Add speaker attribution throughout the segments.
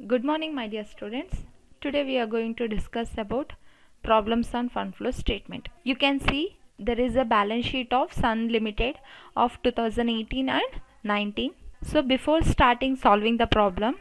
Speaker 1: Good morning, my dear students. Today we are going to discuss about problems on fund flow statement. You can see there is a balance sheet of Sun Limited of 2018 and 19. So before starting solving the problem,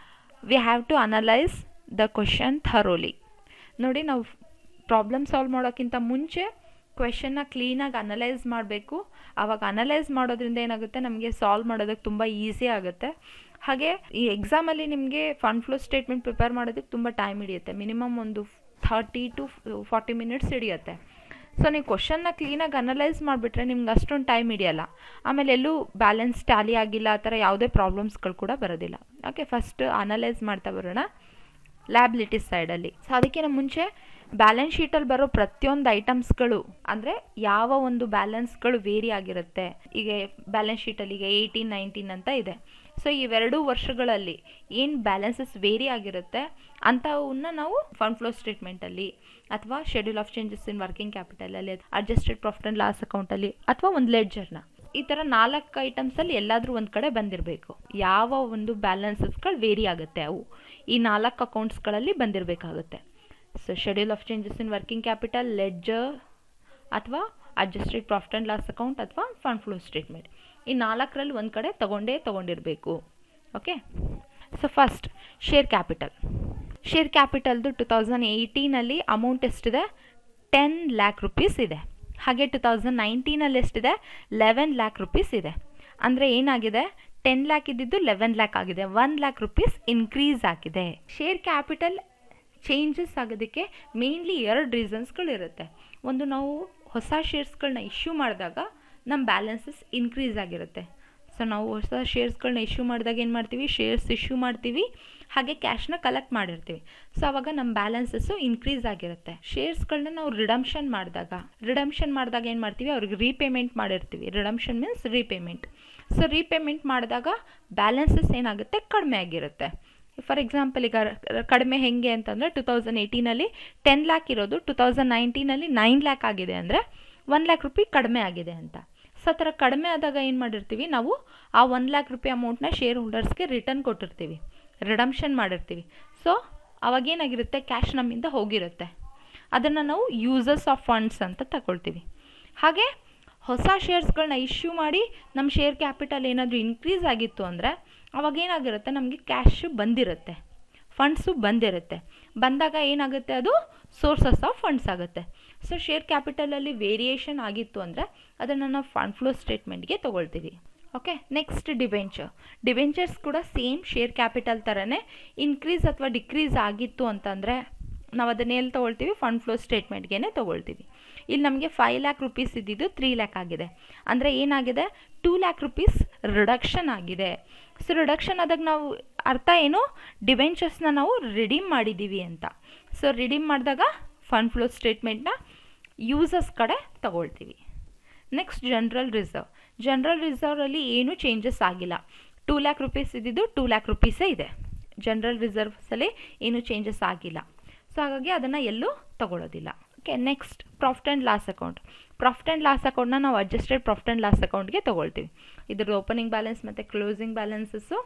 Speaker 1: we have to analyze the question thoroughly. ನೋಡಿ ನಾವು problem solve ಮಾಡೋಕ್ಕಿಂತ ಮುಂಚೆ ಕ್ವೆಶನ್ನ ಕ್ಲೀನಾಗಿ analyse ಮಾಡಬೇಕು ಆವಾಗ analyse ಮಾಡೋದ್ರಿಂದ ಏನಾಗುತ್ತೆ ನಮಗೆ ಸಾಲ್ವ್ ಮಾಡೋದಕ್ಕೆ ತುಂಬ ಈಸಿ ಆಗುತ್ತೆ ಹಾಗೆ ಈ ಎಕ್ಸಾಮಲ್ಲಿ ನಿಮಗೆ ಫಂಡ್ ಫ್ಲೋ ಸ್ಟೇಟ್ಮೆಂಟ್ ಪ್ರಿಪೇರ್ ಮಾಡೋದಕ್ಕೆ ತುಂಬ ಟೈಮ್ ಹಿಡಿಯುತ್ತೆ ಮಿನಿಮಮ್ ಒಂದು ಥರ್ಟಿ ಟು ಫಾರ್ಟಿ ಮಿನಿಟ್ಸ್ ಹಿಡಿಯುತ್ತೆ ಸೊ ನೀವು ಕ್ವಶನ್ನ ಕ್ಲೀನಾಗಿ ಅನಲೈಸ್ ಮಾಡಿಬಿಟ್ರೆ ನಿಮ್ಗೆ ಅಷ್ಟೊಂದು ಟೈಮ್ ಹಿಡಿಯಲ್ಲ ಆಮೇಲೆ ಎಲ್ಲೂ ಬ್ಯಾಲೆನ್ಸ್ ಟ್ಯಾಲಿ ಆಗಿಲ್ಲ ಆ ಥರ ಯಾವುದೇ ಪ್ರಾಬ್ಲಮ್ಸ್ಗಳು ಕೂಡ ಬರೋದಿಲ್ಲ ಓಕೆ ಫಸ್ಟ್ ಅನಲೈಸ್ ಮಾಡ್ತಾ ಬರೋಣ ಲ್ಯಾಬಿಲಿಟೀಸ್ ಸೈಡಲ್ಲಿ ಸೊ ಅದಕ್ಕಿಂತ ಮುಂಚೆ ಬ್ಯಾಲೆನ್ಸ್ ಶೀಟಲ್ಲಿ ಬರೋ ಪ್ರತಿಯೊಂದು ಐಟಮ್ಸ್ಗಳು ಅಂದರೆ ಯಾವ ಒಂದು ಬ್ಯಾಲೆನ್ಸ್ಗಳು ವೇರಿ ಆಗಿರುತ್ತೆ ಈಗ ಬ್ಯಾಲೆನ್ಸ್ ಶೀಟಲ್ಲಿ ಈಗ ಏಯ್ಟೀನ್ ನೈನ್ಟೀನ್ ಅಂತ ಇದೆ ಸೊ ಇವೆರಡು ವರ್ಷಗಳಲ್ಲಿ ಏನು ಬ್ಯಾಲೆನ್ಸಸ್ ವೇರಿ ಆಗಿರುತ್ತೆ ಅಂಥವನ್ನ ನಾವು ಫಂಡ್ ಫ್ಲೋ ಸ್ಟೇಟ್ಮೆಂಟಲ್ಲಿ ಅಥವಾ schedule of changes in working ಕ್ಯಾಪಿಟಲಲ್ಲಿ ಅಡ್ಜಸ್ಟೆಡ್ ಪ್ರಾಫಿಟ್ ಆ್ಯಂಡ್ ಲಾಸ್ ಅಕೌಂಟಲ್ಲಿ ಅಥವಾ ಒಂದು ಲೆಡ್ಜರ್ನ ಈ ಥರ ನಾಲ್ಕು ಐಟಮ್ಸಲ್ಲಿ ಎಲ್ಲಾದರೂ ಒಂದು ಕಡೆ ಬಂದಿರಬೇಕು ಯಾವ ಒಂದು ಬ್ಯಾಲೆನ್ಸಸ್ಗಳು ವೇರಿ ಆಗುತ್ತೆ ಅವು ಈ ನಾಲ್ಕು ಅಕೌಂಟ್ಸ್ಗಳಲ್ಲಿ ಬಂದಿರಬೇಕಾಗುತ್ತೆ so schedule of changes in working capital ledger ಅಥವಾ adjusted profit and loss account ಅಥವಾ ಫಂಡ್ ಫ್ಲೋ ಸ್ಟೇಟ್ಮೆಂಟ್ ಈ ನಾಲ್ಕರಲ್ಲಿ ಒಂದು ಕಡೆ ತೊಗೊಂಡೇ ತೊಗೊಂಡಿರಬೇಕು okay so first share capital share ಕ್ಯಾಪಿಟಲ್ದು ಟು ತೌಸಂಡ್ ಏಯ್ಟೀನಲ್ಲಿ ಅಮೌಂಟ್ ಎಷ್ಟಿದೆ ಟೆನ್ ಲ್ಯಾಕ್ ರುಪೀಸ್ ಇದೆ ಹಾಗೆ ಟು ತೌಸಂಡ್ ನೈನ್ಟೀನಲ್ಲಿ ಎಷ್ಟಿದೆ ಲೆವೆನ್ ಲ್ಯಾಕ್ ರುಪೀಸ್ ಇದೆ ಅಂದರೆ ಏನಾಗಿದೆ ಟೆನ್ ಲ್ಯಾಕ್ ಇದ್ದಿದ್ದು ಲೆವೆನ್ ಲ್ಯಾಕ್ ಆಗಿದೆ ಒನ್ ಲ್ಯಾಕ್ ರುಪೀಸ್ ಇನ್ಕ್ರೀಸ್ ಆಗಿದೆ ಶೇರ್ ಕ್ಯಾಪಿಟಲ್ ಚೇಂಜಸ್ ಆಗೋದಕ್ಕೆ ಮೇನ್ಲಿ ಎರಡು ರೀಸನ್ಸ್ಗಳಿರುತ್ತೆ ಒಂದು ನಾವು ಹೊಸ ಶೇರ್ಸ್ಗಳನ್ನ ಇಶ್ಯೂ ಮಾಡಿದಾಗ ನಮ್ಮ ಬ್ಯಾಲೆನ್ಸಸ್ ಇನ್ಕ್ರೀಸ್ ಆಗಿರುತ್ತೆ ಸೊ ನಾವು ಹೊಸ ಶೇರ್ಸ್ಗಳನ್ನ ಇಶ್ಯೂ ಮಾಡಿದಾಗ ಏನು ಮಾಡ್ತೀವಿ ಶೇರ್ಸ್ ಇಶ್ಯೂ ಮಾಡ್ತೀವಿ ಹಾಗೆ ಕ್ಯಾಶ್ನ ಕಲೆಕ್ಟ್ ಮಾಡಿರ್ತೀವಿ ಸೊ ಅವಾಗ ನಮ್ಮ ಬ್ಯಾಲೆನ್ಸಸ್ಸು ಇನ್ಕ್ರೀಸ್ ಆಗಿರುತ್ತೆ ಶೇರ್ಸ್ಗಳನ್ನ ನಾವು ರಿಡಮ್ಷನ್ ಮಾಡಿದಾಗ ರಿಡಮ್ಷನ್ ಮಾಡಿದಾಗ ಏನು ಮಾಡ್ತೀವಿ ಅವ್ರಿಗೆ ರೀಪೇಮೆಂಟ್ ಮಾಡಿರ್ತೀವಿ redemption means repayment so repayment ಮಾಡಿದಾಗ ಬ್ಯಾಲೆನ್ಸಸ್ ಏನಾಗುತ್ತೆ ಕಡಿಮೆ ಆಗಿರುತ್ತೆ ಫಾರ್ ಎಕ್ಸಾಂಪಲ್ ಈಗ ಕಡಿಮೆ ಹೆಂಗೆ ಅಂತಂದರೆ ಟು ತೌಸಂಡ್ ಏಯ್ಟೀನಲ್ಲಿ ಟೆನ್ ಲ್ಯಾಕ್ ಇರೋದು ಟು ತೌಸಂಡ್ ನೈನ್ಟೀನಲ್ಲಿ ನೈನ್ ಲ್ಯಾಕ್ ಆಗಿದೆ ಅಂದರೆ ಒನ್ ಲ್ಯಾಕ್ ರುಪಿ ಕಡಿಮೆ ಆಗಿದೆ ಅಂತ ಸೊ ಆ ಥರ ಕಡಿಮೆ ಆದಾಗ ಏನು ಮಾಡಿರ್ತೀವಿ ನಾವು ಆ ಒನ್ ಲ್ಯಾಕ್ ರುಪಿ ಅಮೌಂಟ್ನ ಶೇರ್ ಹೋಲ್ಡರ್ಸ್ಗೆ ರಿಟರ್ನ್ ಕೊಟ್ಟಿರ್ತೀವಿ ರಿಡಮ್ಷನ್ ಮಾಡಿರ್ತೀವಿ ಸೊ ಅವಾಗೇನಾಗಿರುತ್ತೆ ಕ್ಯಾಶ್ ನಮ್ಮಿಂದ ಹೋಗಿರುತ್ತೆ ಅದನ್ನು ನಾವು ಯೂಸಸ್ ಆಫ್ ಫಂಡ್ಸ್ ಅಂತ ತಗೊಳ್ತೀವಿ ಹಾಗೆ ಹೊಸ ಶೇರ್ಸ್ಗಳನ್ನ ಇಶ್ಯೂ ಮಾಡಿ ನಮ್ಮ ಶೇರ್ ಕ್ಯಾಪಿಟಲ್ ಏನಾದರೂ ಇನ್ಕ್ರೀಸ್ ಆಗಿತ್ತು ಅಂದರೆ ಅವಾಗ ಏನಾಗಿರುತ್ತೆ ನಮಗೆ ಕ್ಯಾಶು ಬಂದಿರುತ್ತೆ ಫಂಡ್ಸು ಬಂದಿರುತ್ತೆ ಬಂದಾಗ ಏನಾಗುತ್ತೆ ಅದು ಸೋರ್ಸಸ್ ಆಫ್ ಫಂಡ್ಸ್ ಆಗುತ್ತೆ ಸೊ ಶೇರ್ ಕ್ಯಾಪಿಟಲಲ್ಲಿ ವೇರಿಯೇಷನ್ ಆಗಿತ್ತು ಅಂದರೆ ಅದನ್ನು ನಾವು ಫಂಡ್ ಫ್ಲೋ ಸ್ಟೇಟ್ಮೆಂಟ್ಗೆ ತೊಗೊಳ್ತೀವಿ ಓಕೆ ನೆಕ್ಸ್ಟ್ ಡಿಬೆಂಚರ್ ಡಿಬೆಂಚರ್ಸ್ ಕೂಡ ಸೇಮ್ ಶೇರ್ ಕ್ಯಾಪಿಟಲ್ ಥರನೇ ಇನ್ಕ್ರೀಸ್ ಅಥವಾ ಡಿಕ್ರೀಸ್ ಆಗಿತ್ತು ಅಂತಂದರೆ ನಾವು ಅದನ್ನೇ ಎಲ್ಲಿ ತೊಗೊಳ್ತೀವಿ ಫಂಡ್ ಫ್ಲೋ ಸ್ಟೇಟ್ಮೆಂಟ್ಗೆ ತೊಗೊಳ್ತೀವಿ ಇಲ್ಲಿ ನಮಗೆ ಫೈವ್ ಲ್ಯಾಕ್ ರುಪೀಸ್ ಇದ್ದಿದ್ದು ತ್ರೀ ಲ್ಯಾಕ್ ಆಗಿದೆ ಅಂದರೆ ಏನಾಗಿದೆ ಟೂ ಲ್ಯಾಕ್ ರುಪೀಸ್ ರಿಡಕ್ಷನ್ ಆಗಿದೆ ಸೊ ರಿಡಕ್ಷನ್ ಆದಾಗ ನಾವು ಅರ್ಥ ಏನು ಡಿಬೆಂಚರ್ಸ್ನ ನಾವು ರಿಡೀಮ್ ಮಾಡಿದ್ದೀವಿ ಅಂತ ಸೊ ರಿಡೀಮ್ ಮಾಡಿದಾಗ ಫಂಡ್ ಫ್ಲೋ ಸ್ಟೇಟ್ಮೆಂಟ್ನ ಯೂಸಸ್ ಕಡೆ ತಗೊಳ್ತೀವಿ ನೆಕ್ಸ್ಟ್ ಜನರಲ್ ರಿಸರ್ವ್ ಜನರಲ್ ರಿಸರ್ವಲ್ಲಿ ಏನೂ ಚೇಂಜಸ್ ಆಗಿಲ್ಲ ಟೂ ಲ್ಯಾಕ್ ರುಪೀಸ್ ಇದ್ದಿದ್ದು ಟೂ ಲ್ಯಾಕ್ ರುಪೀಸೇ ಇದೆ ಜನರಲ್ ರಿಸರ್ವ್ಸಲ್ಲಿ ಏನೂ ಚೇಂಜಸ್ ಆಗಿಲ್ಲ ಸೊ ಹಾಗಾಗಿ ಅದನ್ನು ಎಲ್ಲೂ ತಗೊಳ್ಳೋದಿಲ್ಲ okay next profit and loss account profit and loss ಅಕೌಂಟ್ನ ನಾವು ಅಡ್ಜಸ್ಟೆಡ್ ಪ್ರಾಫಿಟ್ ಆ್ಯಂಡ್ ಲಾಸ್ ಅಕೌಂಟ್ಗೆ ತೊಗೊಳ್ತೀವಿ ಇದ್ರದ್ದು ಓಪನಿಂಗ್ ಬ್ಯಾಲೆನ್ಸ್ ಮತ್ತು closing balances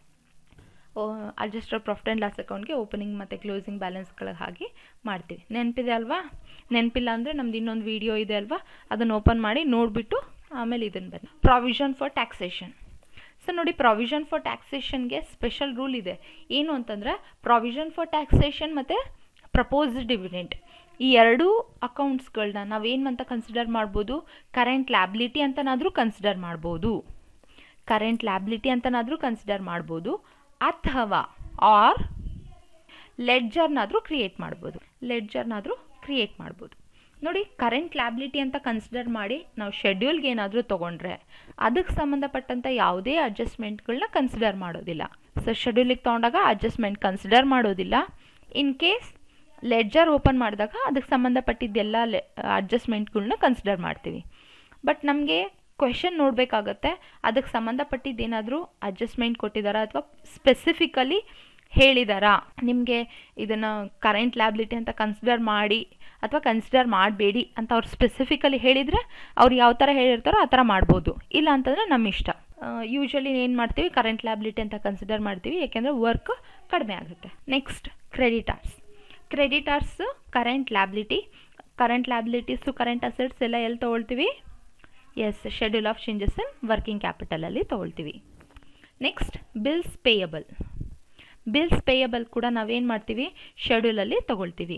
Speaker 1: adjusted profit and loss ಅಕೌಂಟ್ಗೆ ಓಪನಿಂಗ್ ಮತ್ತು ಕ್ಲೋಸಿಂಗ್ ಬ್ಯಾಲೆನ್ಸ್ಗಳ ಹಾಗೆ ಮಾಡ್ತೀವಿ ನೆನಪಿದೆ ಅಲ್ವಾ ನೆನಪಿಲ್ಲ ಅಂದರೆ ನಮ್ದು ಇನ್ನೊಂದು ವೀಡಿಯೋ ಇದೆ ಅಲ್ವಾ ಅದನ್ನು ಓಪನ್ ಮಾಡಿ ನೋಡಿಬಿಟ್ಟು ಆಮೇಲೆ ಇದನ್ನು ಬನ್ನಿ ಪ್ರಾವಿಷನ್ ಫಾರ್ ಟ್ಯಾಕ್ಸೇಷನ್ ಸೊ ನೋಡಿ ಪ್ರಾವಿಷನ್ ಫಾರ್ ಟ್ಯಾಕ್ಸೇಷನ್ಗೆ ಸ್ಪೆಷಲ್ ರೂಲ್ ಇದೆ ಏನು ಅಂತಂದರೆ ಪ್ರಾವಿಷನ್ ಫಾರ್ ಟ್ಯಾಕ್ಸೇಷನ್ ಮತ್ತು ಪ್ರಪೋಸ್ಡ್ ಡಿವಿಡೆಂಟ್ ಈ ಎರಡೂ ಅಕೌಂಟ್ಸ್ಗಳನ್ನ ನಾವೇನು ಅಂತ ಕನ್ಸಿಡರ್ ಮಾಡ್ಬೋದು ಕರೆಂಟ್ ಲ್ಯಾಬಿಲಿಟಿ ಅಂತನಾದರೂ ಕನ್ಸಿಡರ್ ಮಾಡ್ಬೋದು ಕರೆಂಟ್ ಲ್ಯಾಬಿಲಿಟಿ ಅಂತನಾದರೂ ಕನ್ಸಿಡರ್ ಮಾಡ್ಬೋದು ಅಥವಾ ಆರ್ ಲೆಡ್ಜರ್ನಾದರೂ ಕ್ರಿಯೇಟ್ ಮಾಡ್ಬೋದು ಲೆಡ್ಜರ್ನಾದರೂ ಕ್ರಿಯೇಟ್ ಮಾಡ್ಬೋದು ನೋಡಿ ಕರೆಂಟ್ ಲ್ಯಾಬಿಲಿಟಿ ಅಂತ ಕನ್ಸಿಡರ್ ಮಾಡಿ ನಾವು ಶೆಡ್ಯೂಲ್ಗೆ ಏನಾದರೂ ತೊಗೊಂಡ್ರೆ ಅದಕ್ಕೆ ಸಂಬಂಧಪಟ್ಟಂಥ ಯಾವುದೇ ಅಡ್ಜಸ್ಟ್ಮೆಂಟ್ಗಳನ್ನ ಕನ್ಸಿಡರ್ ಮಾಡೋದಿಲ್ಲ ಸೊ ಶೆಡ್ಯೂಲಿಗೆ ತೊಗೊಂಡಾಗ ಅಡ್ಜಸ್ಟ್ಮೆಂಟ್ ಕನ್ಸಿಡರ್ ಮಾಡೋದಿಲ್ಲ ಇನ್ ಕೇಸ್ ಲೆಡ್ಜರ್ ಓಪನ್ ಮಾಡಿದಾಗ ಅದಕ್ಕೆ ಸಂಬಂಧಪಟ್ಟಿದ್ದೆಲ್ಲ ಲೆ ಅಡ್ಜಸ್ಟ್ಮೆಂಟ್ಗಳನ್ನ ಕನ್ಸಿಡರ್ ಮಾಡ್ತೀವಿ ಬಟ್ ನಮಗೆ ಕ್ವೆಶನ್ ನೋಡಬೇಕಾಗತ್ತೆ ಅದಕ್ಕೆ ಸಂಬಂಧಪಟ್ಟಿದ್ದೇನಾದರೂ ಅಡ್ಜಸ್ಟ್ಮೆಂಟ್ ಕೊಟ್ಟಿದ್ದಾರಾ ಅಥವಾ ಸ್ಪೆಸಿಫಿಕಲಿ ಹೇಳಿದಾರಾ ನಿಮಗೆ ಇದನ್ನು ಕರೆಂಟ್ ಲ್ಯಾಬಿಲಿಟಿ ಅಂತ ಕನ್ಸಿಡರ್ ಮಾಡಿ ಅಥವಾ ಕನ್ಸಿಡರ್ ಮಾಡಬೇಡಿ ಅಂತ ಅವ್ರು ಸ್ಪೆಸಿಫಿಕಲಿ ಹೇಳಿದರೆ ಅವ್ರು ಯಾವ ಥರ ಹೇಳಿರ್ತಾರೋ ಆ ಥರ ಮಾಡ್ಬೋದು ಇಲ್ಲ ಅಂತಂದರೆ ನಮ್ಮ ಇಷ್ಟ ಯೂಶ್ವಲಿ ಏನು ಮಾಡ್ತೀವಿ ಕರೆಂಟ್ ಲ್ಯಾಬಿಲಿಟಿ ಅಂತ ಕನ್ಸಿಡರ್ ಮಾಡ್ತೀವಿ ಯಾಕೆಂದರೆ ವರ್ಕ್ ಕಡಿಮೆ ಆಗುತ್ತೆ next creditors creditors current liability current liabilities current assets ಎಲ್ಲ ಎಲ್ಲಿ ತೊಗೊಳ್ತೀವಿ yes schedule of changes in working ಕ್ಯಾಪಿಟಲಲ್ಲಿ ತೊಗೊಳ್ತೀವಿ next bills payable bills payable ಕೂಡ ನಾವೇನು ಮಾಡ್ತೀವಿ ಶೆಡ್ಯೂಲಲ್ಲಿ ತೊಗೊಳ್ತೀವಿ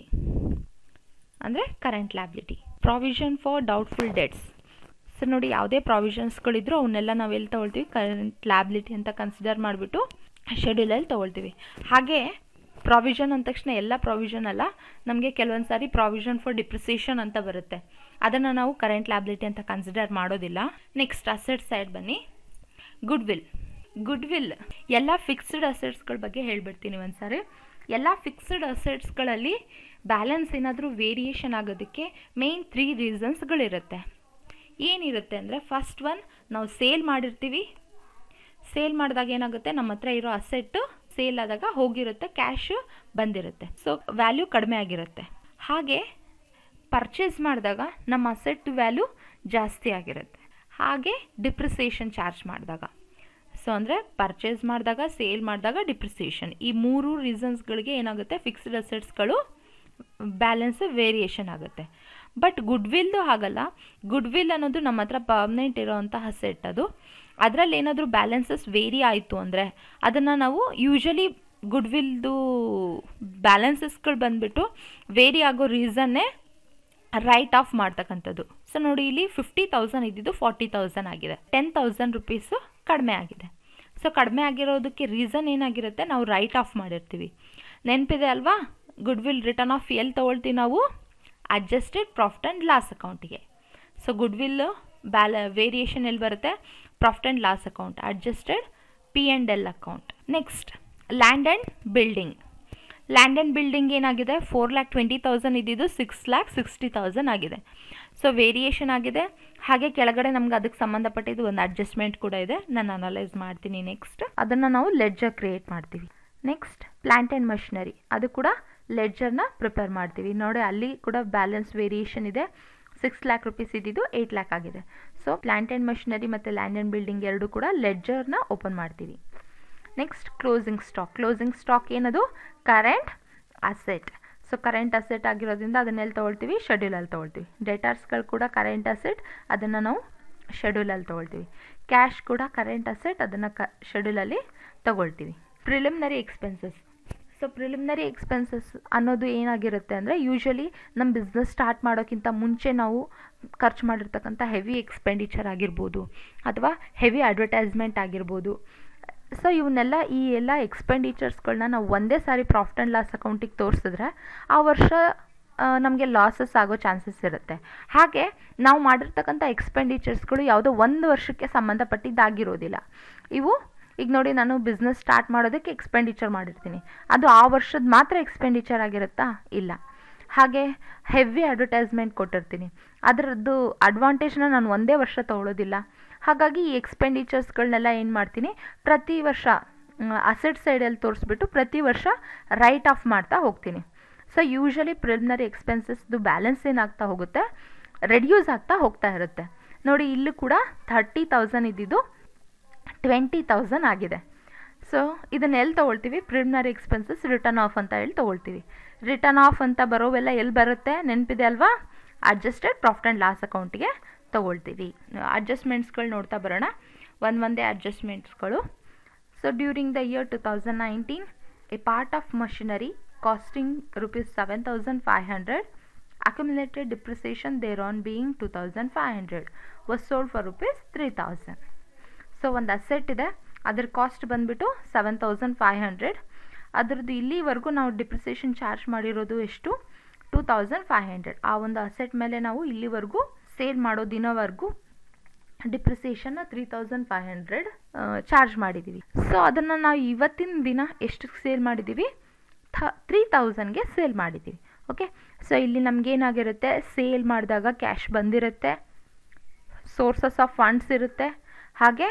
Speaker 1: ಅಂದರೆ current liability provision for doubtful debts so ನೋಡಿ ಯಾವುದೇ ಪ್ರಾವಿಷನ್ಸ್ಗಳಿದ್ರು ಅವನ್ನೆಲ್ಲ ನಾವೆಲ್ಲಿ ತೊಗೊಳ್ತೀವಿ ಕರೆಂಟ್ ಲ್ಯಾಬಿಲಿಟಿ ಅಂತ ಕನ್ಸಿಡರ್ ಮಾಡಿಬಿಟ್ಟು ಶೆಡ್ಯೂಲಲ್ಲಿ ತೊಗೊಳ್ತೀವಿ ಹಾಗೆ ಪ್ರಾವಿಷನ್ ಅಂದ ತಕ್ಷಣ ಎಲ್ಲ ಪ್ರಾವಿಷನ್ ಅಲ್ಲ ನಮಗೆ ಕೆಲವೊಂದು ಸಾರಿ ಪ್ರಾವಿಷನ್ ಫಾರ್ ಡಿಪ್ರಿಸಿಯೇಷನ್ ಅಂತ ಬರುತ್ತೆ ಅದನ್ನು ನಾವು ಕರೆಂಟ್ ಲ್ಯಾಬಿಲಿಟಿ ಅಂತ ಕನ್ಸಿಡರ್ ಮಾಡೋದಿಲ್ಲ ನೆಕ್ಸ್ಟ್ ಅಸೆಟ್ ಸೈಡ್ ಬನ್ನಿ ಗುಡ್ ವಿಲ್ ಗುಡ್ ವಿಲ್ ಎಲ್ಲ ಫಿಕ್ಸ್ಡ್ ಅಸೆಟ್ಸ್ಗಳ ಬಗ್ಗೆ ಹೇಳ್ಬಿಡ್ತೀನಿ ಒಂದು ಸಾರಿ ಎಲ್ಲ ಫಿಕ್ಸ್ಡ್ ಅಸೆಟ್ಸ್ಗಳಲ್ಲಿ ಬ್ಯಾಲೆನ್ಸ್ ಏನಾದರೂ ವೇರಿಯೇಷನ್ ಆಗೋದಕ್ಕೆ ಮೇಯ್ನ್ ತ್ರೀ ರೀಸನ್ಸ್ಗಳಿರುತ್ತೆ ಏನಿರುತ್ತೆ ಅಂದರೆ ಫಸ್ಟ್ ಒನ್ ನಾವು ಸೇಲ್ ಮಾಡಿರ್ತೀವಿ ಸೇಲ್ ಮಾಡಿದಾಗ ಏನಾಗುತ್ತೆ ನಮ್ಮ ಹತ್ರ ಇರೋ ಅಸೆಟ್ಟು ಸೇಲ್ ಆದಾಗ ಹೋಗಿರುತ್ತೆ ಕ್ಯಾಶು ಬಂದಿರುತ್ತೆ ಸೊ ವ್ಯಾಲ್ಯೂ ಕಡಿಮೆ ಆಗಿರುತ್ತೆ ಹಾಗೆ ಪರ್ಚೇಸ್ ಮಾಡಿದಾಗ ನಮ್ಮ ಅಸೆಟ್ ವ್ಯಾಲ್ಯೂ ಜಾಸ್ತಿ ಆಗಿರುತ್ತೆ ಹಾಗೆ ಡಿಪ್ರಿಸಿಯೇಷನ್ ಚಾರ್ಜ್ ಮಾಡಿದಾಗ ಸೊ ಅಂದರೆ ಪರ್ಚೇಸ್ ಮಾಡಿದಾಗ ಸೇಲ್ ಮಾಡಿದಾಗ ಡಿಪ್ರಿಸಿಯೇಷನ್ ಈ ಮೂರು ರೀಸನ್ಸ್ಗಳಿಗೆ ಏನಾಗುತ್ತೆ ಫಿಕ್ಸ್ಡ್ ಅಸೆಟ್ಸ್ಗಳು ಬ್ಯಾಲೆನ್ಸ್ ವೇರಿಯೇಷನ್ ಆಗುತ್ತೆ ಬಟ್ ಗುಡ್ ವಿಲ್ದು ಹಾಗಲ್ಲ ಗುಡ್ ವಿಲ್ ಅನ್ನೋದು ನಮ್ಮ ಹತ್ರ ಪರ್ಮನೆಂಟ್ ಇರೋವಂಥ ಅಸೆಟ್ ಅದು ಅದರಲ್ಲಿ ಏನಾದರೂ ಬ್ಯಾಲೆನ್ಸಸ್ ವೇರಿ ಆಯಿತು ಅಂದರೆ ಅದನ್ನು ನಾವು ಯೂಶಲಿ ಗುಡ್ ವಿಲ್ದು ಬ್ಯಾಲೆನ್ಸಸ್ಗಳು ಬಂದುಬಿಟ್ಟು ವೇರಿ ಆಗೋ ರೀಸನ್ನೇ ರೈಟ್ ಆಫ್ ಮಾಡ್ತಕ್ಕಂಥದ್ದು ಸೊ ನೋಡಿ ಇಲ್ಲಿ ಫಿಫ್ಟಿ ತೌಸಂಡ್ ಇದ್ದಿದ್ದು ಫಾರ್ಟಿ ತೌಸಂಡ್ ಆಗಿದೆ ಟೆನ್ ತೌಸಂಡ್ ರುಪೀಸು ಕಡಿಮೆ ಆಗಿದೆ ಸೊ ಕಡಿಮೆ ಆಗಿರೋದಕ್ಕೆ ರೀಸನ್ ಏನಾಗಿರುತ್ತೆ ನಾವು ರೈಟ್ ಆಫ್ ಮಾಡಿರ್ತೀವಿ ನೆನಪಿದೆ ಅಲ್ವಾ ಗುಡ್ ವಿಲ್ ರಿಟರ್ನ್ ಆಫ್ ಎಲ್ಲಿ ತೊಗೊಳ್ತೀವಿ ನಾವು ಅಡ್ಜಸ್ಟೆಡ್ ಪ್ರಾಫಿಟ್ ಆ್ಯಂಡ್ ಲಾಸ್ ಅಕೌಂಟಿಗೆ ಸೊ ಗುಡ್ ವಿಲ್ ಬ್ಯಾಲ ವೇರಿಯೇಷನ್ ಎಲ್ಲಿ ಬರುತ್ತೆ profit and loss account adjusted P and L account next land and building land and building ಏನಾಗಿದೆ ಫೋರ್ ಲ್ಯಾಕ್ ಟ್ವೆಂಟಿ ತೌಸಂಡ್ ಇದ್ದಿದ್ದು six lakh sixty thousand ಆಗಿದೆ ಸೊ ವೇರಿಯೇಷನ್ ಆಗಿದೆ ಹಾಗೆ ಕೆಳಗಡೆ ನಮ್ಗೆ ಅದಕ್ಕೆ ಸಂಬಂಧಪಟ್ಟಿದ್ದು ಒಂದು ಅಡ್ಜಸ್ಟ್ಮೆಂಟ್ ಕೂಡ ಇದೆ ನಾನು ಅನಲೈಸ್ ಮಾಡ್ತೀನಿ ನೆಕ್ಸ್ಟ್ ಅದನ್ನು ನಾವು ಲೆಡ್ಜರ್ ಕ್ರಿಯೇಟ್ ಮಾಡ್ತೀವಿ ನೆಕ್ಸ್ಟ್ ಪ್ಲ್ಯಾಂಟ್ ಆ್ಯಂಡ್ ಮಷಿನರಿ ಅದು ಕೂಡ ಲೆಡ್ಜರ್ನ ಪ್ರಿಪೇರ್ ಮಾಡ್ತೀವಿ ನೋಡಿ ಅಲ್ಲಿ ಕೂಡ ಬ್ಯಾಲೆನ್ಸ್ ವೇರಿಯೇಷನ್ ಇದೆ ಸಿಕ್ಸ್ ಲ್ಯಾಕ್ ರುಪೀಸ್ ಇದ್ದಿದ್ದು ಏಯ್ಟ್ ಲ್ಯಾಕ್ ಆಗಿದೆ ಸೊ ಪ್ಲ್ಯಾಂಟ್ ಆ್ಯಂಡ್ ಮಷಿನರಿ ಮತ್ತು ಲ್ಯಾಂಡ್ ಆ್ಯಂಡ್ ಬಿಲ್ಡಿಂಗ್ ಎರಡು ಕೂಡ ಲೆಡ್ಜರ್ನ ಓಪನ್ ಮಾಡ್ತೀವಿ next closing stock closing stock ಏನದು current asset so current asset ಆಗಿರೋದ್ರಿಂದ ಅದನ್ನೆಲ್ಲಿ ತೊಗೊಳ್ತೀವಿ ಶೆಡ್ಯೂಲಲ್ಲಿ ತೊಗೊಳ್ತೀವಿ ಡೇಟಾರ್ಸ್ಗಳು ಕೂಡ ಕರೆಂಟ್ ಅಸೆಟ್ ಅದನ್ನು ನಾವು ಶೆಡ್ಯೂಲಲ್ಲಿ ತೊಗೊಳ್ತೀವಿ ಕ್ಯಾಶ್ ಕೂಡ ಕರೆಂಟ್ ಅಸೆಟ್ ಅದನ್ನು ಕ ಶೆಡ್ಯೂಲಲ್ಲಿ ತೊಗೊಳ್ತೀವಿ preliminary expenses so preliminary expenses ಅನ್ನೋದು ಏನಾಗಿರುತ್ತೆ ಅಂದರೆ ಯೂಶ್ವಲಿ ನಮ್ಮ ಬಿಸ್ನೆಸ್ ಸ್ಟಾರ್ಟ್ ಮಾಡೋಕ್ಕಿಂತ ಮುಂಚೆ ನಾವು ಖರ್ಚು ಮಾಡಿರ್ತಕ್ಕಂಥ ಹೆವಿ ಎಕ್ಸ್ಪೆಂಡಿಚರ್ ಆಗಿರ್ಬೋದು ಅಥವಾ ಹೆವಿ ಅಡ್ವರ್ಟೈಸ್ಮೆಂಟ್ ಆಗಿರ್ಬೋದು ಸೊ ಇವನ್ನೆಲ್ಲ ಈ ಎಲ್ಲ ಎಕ್ಸ್ಪೆಂಡಿಚರ್ಸ್ಗಳನ್ನ ನಾವು ಒಂದೇ ಸಾರಿ ಪ್ರಾಫಿಟ್ ಆ್ಯಂಡ್ ಲಾಸ್ ಅಕೌಂಟಿಗೆ ತೋರಿಸಿದ್ರೆ ಆ ವರ್ಷ ನಮಗೆ ಲಾಸಸ್ ಆಗೋ ಚಾನ್ಸಸ್ ಇರುತ್ತೆ ಹಾಗೆ ನಾವು ಮಾಡಿರ್ತಕ್ಕಂಥ ಎಕ್ಸ್ಪೆಂಡಿಚರ್ಸ್ಗಳು ಯಾವುದೋ ಒಂದು ವರ್ಷಕ್ಕೆ ಸಂಬಂಧಪಟ್ಟಿದ್ದಾಗಿರೋದಿಲ್ಲ ಇವು ಈಗ ನೋಡಿ ನಾನು ಬಿಸ್ನೆಸ್ ಸ್ಟಾರ್ಟ್ ಮಾಡೋದಕ್ಕೆ ಎಕ್ಸ್ಪೆಂಡಿಚರ್ ಮಾಡಿರ್ತೀನಿ ಅದು ಆ ವರ್ಷದ ಮಾತ್ರ ಎಕ್ಸ್ಪೆಂಡಿಚರ್ ಆಗಿರುತ್ತಾ ಇಲ್ಲ ಹಾಗೆ ಹೆವಿ ಅಡ್ವರ್ಟೈಸ್ಮೆಂಟ್ ಕೊಟ್ಟಿರ್ತೀನಿ ಅದರದ್ದು ಅಡ್ವಾಂಟೇಜ್ನ ನಾನು ಒಂದೇ ವರ್ಷ ತೊಗೊಳೋದಿಲ್ಲ ಹಾಗಾಗಿ ಈ ಎಕ್ಸ್ಪೆಂಡಿಚರ್ಸ್ಗಳನ್ನೆಲ್ಲ ಏನು ಮಾಡ್ತೀನಿ ಪ್ರತಿ ವರ್ಷ ಅಸೆಟ್ ಸೈಡಲ್ಲಿ ತೋರಿಸ್ಬಿಟ್ಟು ಪ್ರತಿ ವರ್ಷ ರೈಟ್ ಆಫ್ ಮಾಡ್ತಾ ಹೋಗ್ತೀನಿ ಸೊ ಯೂಶ್ವಲಿ ಪ್ರಿಲಿಮಿನರಿ ಎಕ್ಸ್ಪೆನ್ಸಸ್ದು ಬ್ಯಾಲೆನ್ಸ್ ಏನಾಗ್ತಾ ಹೋಗುತ್ತೆ ರೆಡ್ಯೂಸ್ ಆಗ್ತಾ ಹೋಗ್ತಾ ಇರುತ್ತೆ ನೋಡಿ ಇಲ್ಲೂ ಕೂಡ ಥರ್ಟಿ ತೌಸಂಡ್ ಇದ್ದಿದ್ದು ಟ್ವೆಂಟಿ ತೌಸಂಡ್ ಆಗಿದೆ ಸೊ ಇದನ್ನ ಎಲ್ಲಿ ತೊಗೊಳ್ತೀವಿ ಪ್ರಿಲಿಮಿನರಿ ಎಕ್ಸ್ಪೆನ್ಸಸ್ ರಿಟರ್ನ್ ಆಫ್ ಅಂತ ಹೇಳಿ ತೊಗೊಳ್ತೀವಿ ರಿಟರ್ನ್ ಆಫ್ ಅಂತ ಬರೋವೆಲ್ಲ ಎಲ್ಲಿ ಬರುತ್ತೆ ನೆನಪಿದೆ ಅಲ್ವಾ ಅಡ್ಜಸ್ಟೆಡ್ ಪ್ರಾಫಿಟ್ ಆ್ಯಂಡ್ ಲಾಸ್ ಅಕೌಂಟಿಗೆ ತೊಗೊಳ್ತೀವಿ ಅಡ್ಜಸ್ಟ್ಮೆಂಟ್ಸ್ಗಳು ನೋಡ್ತಾ ಬರೋಣ ಒಂದು ಒಂದೇ ಅಡ್ಜಸ್ಟ್ಮೆಂಟ್ಸ್ಗಳು so during the year two thousand nineteen a part of machinery costing rupees seven thousand five hundred accumulated depreciation thereon being 2500 was sold for rupees 3000 so ಒಂದು ಅಸೆಟ್ ಇದೆ ಅದ್ರ ಕಾಸ್ಟ್ ಬಂದುಬಿಟ್ಟು ಸೆವೆನ್ ತೌಸಂಡ್ ಫೈವ್ ಹಂಡ್ರೆಡ್ ಅದರದ್ದು ಇಲ್ಲಿವರೆಗೂ ನಾವು depreciation charge ಮಾಡಿರೋದು ಎಷ್ಟು two thousand five hundred ಆ ಒಂದು ಅಸೆಟ್ ಮೇಲೆ ನಾವು ಇಲ್ಲಿವರೆಗೂ ಸೇಲ್ ಮಾಡೋ ದಿನವರೆಗೂ ಡಿಪ್ರಿಸಿಯೇಷನ್ನ three thousand five hundred charge ಮಾಡಿದ್ದೀವಿ ಸೊ ಅದನ್ನು ನಾವು ಇವತ್ತಿನ ದಿನ ಎಷ್ಟು ಸೇಲ್ ಮಾಡಿದ್ದೀವಿ ಥ ತ್ರೀ ತೌಸಂಡ್ಗೆ ಸೇಲ್ ಮಾಡಿದ್ದೀವಿ ಓಕೆ ಸೊ ಇಲ್ಲಿ ನಮಗೇನಾಗಿರುತ್ತೆ ಸೇಲ್ ಮಾಡಿದಾಗ ಕ್ಯಾಶ್ ಬಂದಿರುತ್ತೆ ಸೋರ್ಸಸ್ ಆಫ್ ಫಂಡ್ಸ್ ಇರುತ್ತೆ ಹಾಗೆ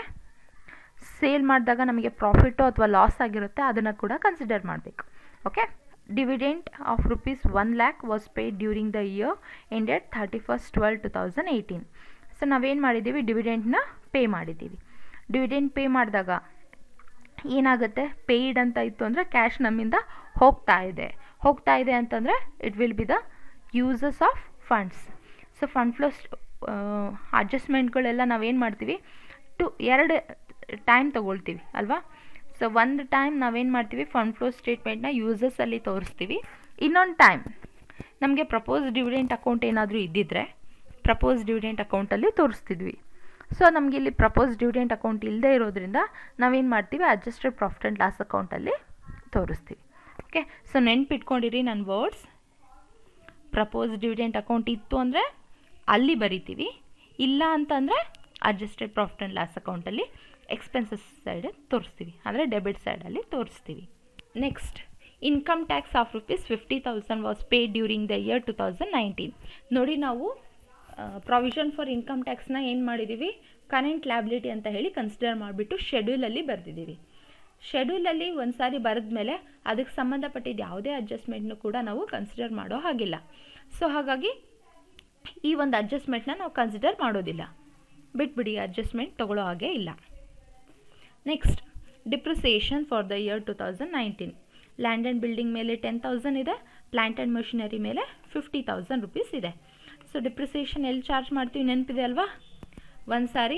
Speaker 1: ಸೇಲ್ ಮಾಡಿದಾಗ ನಮಗೆ ಪ್ರಾಫಿಟು ಅಥವಾ ಲಾಸ್ ಆಗಿರುತ್ತೆ ಅದನ್ನು ಕೂಡ ಕನ್ಸಿಡರ್ ಮಾಡಬೇಕು okay dividend of rupees one lakh was paid during the year ended thirty first twelve two thousand eighteen so ನಾವೇನು ಮಾಡಿದ್ದೀವಿ ಡಿವಿಡೆಂಟ್ನ ಪೇ ಮಾಡಿದ್ದೀವಿ ಡಿವಿಡೆಂಡ್ ಪೇ ಮಾಡಿದಾಗ ಏನಾಗುತ್ತೆ ಪೇಯ್ಡ್ ಅಂತ ಇತ್ತು ಅಂದರೆ ಕ್ಯಾಶ್ ನಮ್ಮಿಂದ ಹೋಗ್ತಾ ಇದೆ ಹೋಗ್ತಾ ಇದೆ ಅಂತಂದರೆ it will be the uses of funds so fund flow ಅಡ್ಜಸ್ಟ್ಮೆಂಟ್ಗಳೆಲ್ಲ ನಾವೇನು ಮಾಡ್ತೀವಿ ಟು ಎರಡು ಟೈಮ್ ತೊಗೊಳ್ತೀವಿ ಅಲ್ವಾ ಸೊ ಒಂದು ಟೈಮ್ ನಾವೇನು ಮಾಡ್ತೀವಿ ಫಂಡ್ ಫ್ಲೋ ಸ್ಟೇಟ್ಮೆಂಟ್ನ ಯೂಸಸಲ್ಲಿ ತೋರಿಸ್ತೀವಿ ಇನ್ನೊಂದು ಟೈಮ್ ನಮಗೆ ಪ್ರಪೋಸ್ ಡಿವಿಡೆಂಟ್ ಅಕೌಂಟ್ ಏನಾದರೂ ಇದ್ದಿದ್ರೆ ಪ್ರಪೋಸ್ ಡಿವಿಡೆಂಟ್ ಅಕೌಂಟಲ್ಲಿ ತೋರಿಸ್ತಿದ್ವಿ ಸೊ ನಮಗೆ ಇಲ್ಲಿ ಪ್ರಪೋಸ್ ಡಿವಿಡೆಂಟ್ ಅಕೌಂಟ್ ಇಲ್ಲದೆ ಇರೋದ್ರಿಂದ ನಾವೇನು ಮಾಡ್ತೀವಿ ಅಡ್ಜಸ್ಟೆಡ್ ಪ್ರಾಫಿಟ್ ಆ್ಯಂಡ್ ಲಾಸ್ ಅಕೌಂಟಲ್ಲಿ ತೋರಿಸ್ತೀವಿ ಓಕೆ ಸೊ ನೆನ್ಪಿಟ್ಕೊಂಡಿರಿ ನನ್ನ ವರ್ಡ್ಸ್ ಪ್ರಪೋಸ್ ಡಿವಿಡೆಂಟ್ ಅಕೌಂಟ್ ಇತ್ತು ಅಂದರೆ ಅಲ್ಲಿ ಬರಿತೀವಿ ಇಲ್ಲ ಅಂತಂದರೆ ಅಡ್ಜಸ್ಟೆಡ್ ಪ್ರಾಫಿಟ್ ಆ್ಯಂಡ್ ಲಾಸ್ ಅಕೌಂಟಲ್ಲಿ ಎಕ್ಸ್ಪೆನ್ಸಸ್ ಸೈಡ್ ತೋರಿಸ್ತೀವಿ ಅಂದರೆ ಡೆಬಿಟ್ ಸೈಡಲ್ಲಿ ತೋರಿಸ್ತೀವಿ next income tax of rupees fifty thousand was paid during the year two thousand nineteen ನೋಡಿ ನಾವು ಪ್ರಾವಿಷನ್ ಫಾರ್ ಇನ್ಕಮ್ ಟ್ಯಾಕ್ಸ್ನ ಏನು ಮಾಡಿದ್ದೀವಿ ಕರೆಂಟ್ ಲ್ಯಾಬಿಲಿಟಿ ಅಂತ ಹೇಳಿ ಕನ್ಸಿಡರ್ ಮಾಡಿಬಿಟ್ಟು ಶೆಡ್ಯೂಲಲ್ಲಿ ಬರೆದಿದ್ದೀವಿ ಶೆಡ್ಯೂಲಲ್ಲಿ ಒಂದು ಸಾರಿ ಬರೆದ ಮೇಲೆ ಅದಕ್ಕೆ ಸಂಬಂಧಪಟ್ಟಿದ್ದ ಯಾವುದೇ ಅಡ್ಜಸ್ಟ್ಮೆಂಟ್ನು ಕೂಡ ನಾವು ಕನ್ಸಿಡರ್ ಮಾಡೋ ಹಾಗಿಲ್ಲ ಸೊ ಹಾಗಾಗಿ ಈ ಒಂದು ಅಡ್ಜಸ್ಟ್ಮೆಂಟ್ನ ನಾವು ಕನ್ಸಿಡರ್ ಮಾಡೋದಿಲ್ಲ ಬಿಟ್ಬಿಡಿ ಅಡ್ಜಸ್ಟ್ಮೆಂಟ್ ತೊಗೊಳ್ಳೋ ಹಾಗೆ ಇಲ್ಲ next depreciation for the year two thousand nineteen land and building ಮೇಲೆ ಟೆನ್ ತೌಸಂಡ್ ಇದೆ ಪ್ಲ್ಯಾಂಟ್ ಆ್ಯಂಡ್ ಮಷಿನರಿ ಮೇಲೆ ಫಿಫ್ಟಿ ತೌಸಂಡ್ ರುಪೀಸ್ ಇದೆ ಸೊ ಡಿಪ್ರಿಸಿಯೇಷನ್ ಎಲ್ಲಿ ಚಾರ್ಜ್ ಮಾಡ್ತೀವಿ ನೆನಪಿದೆ ಅಲ್ವಾ ಒಂದು ಸಾರಿ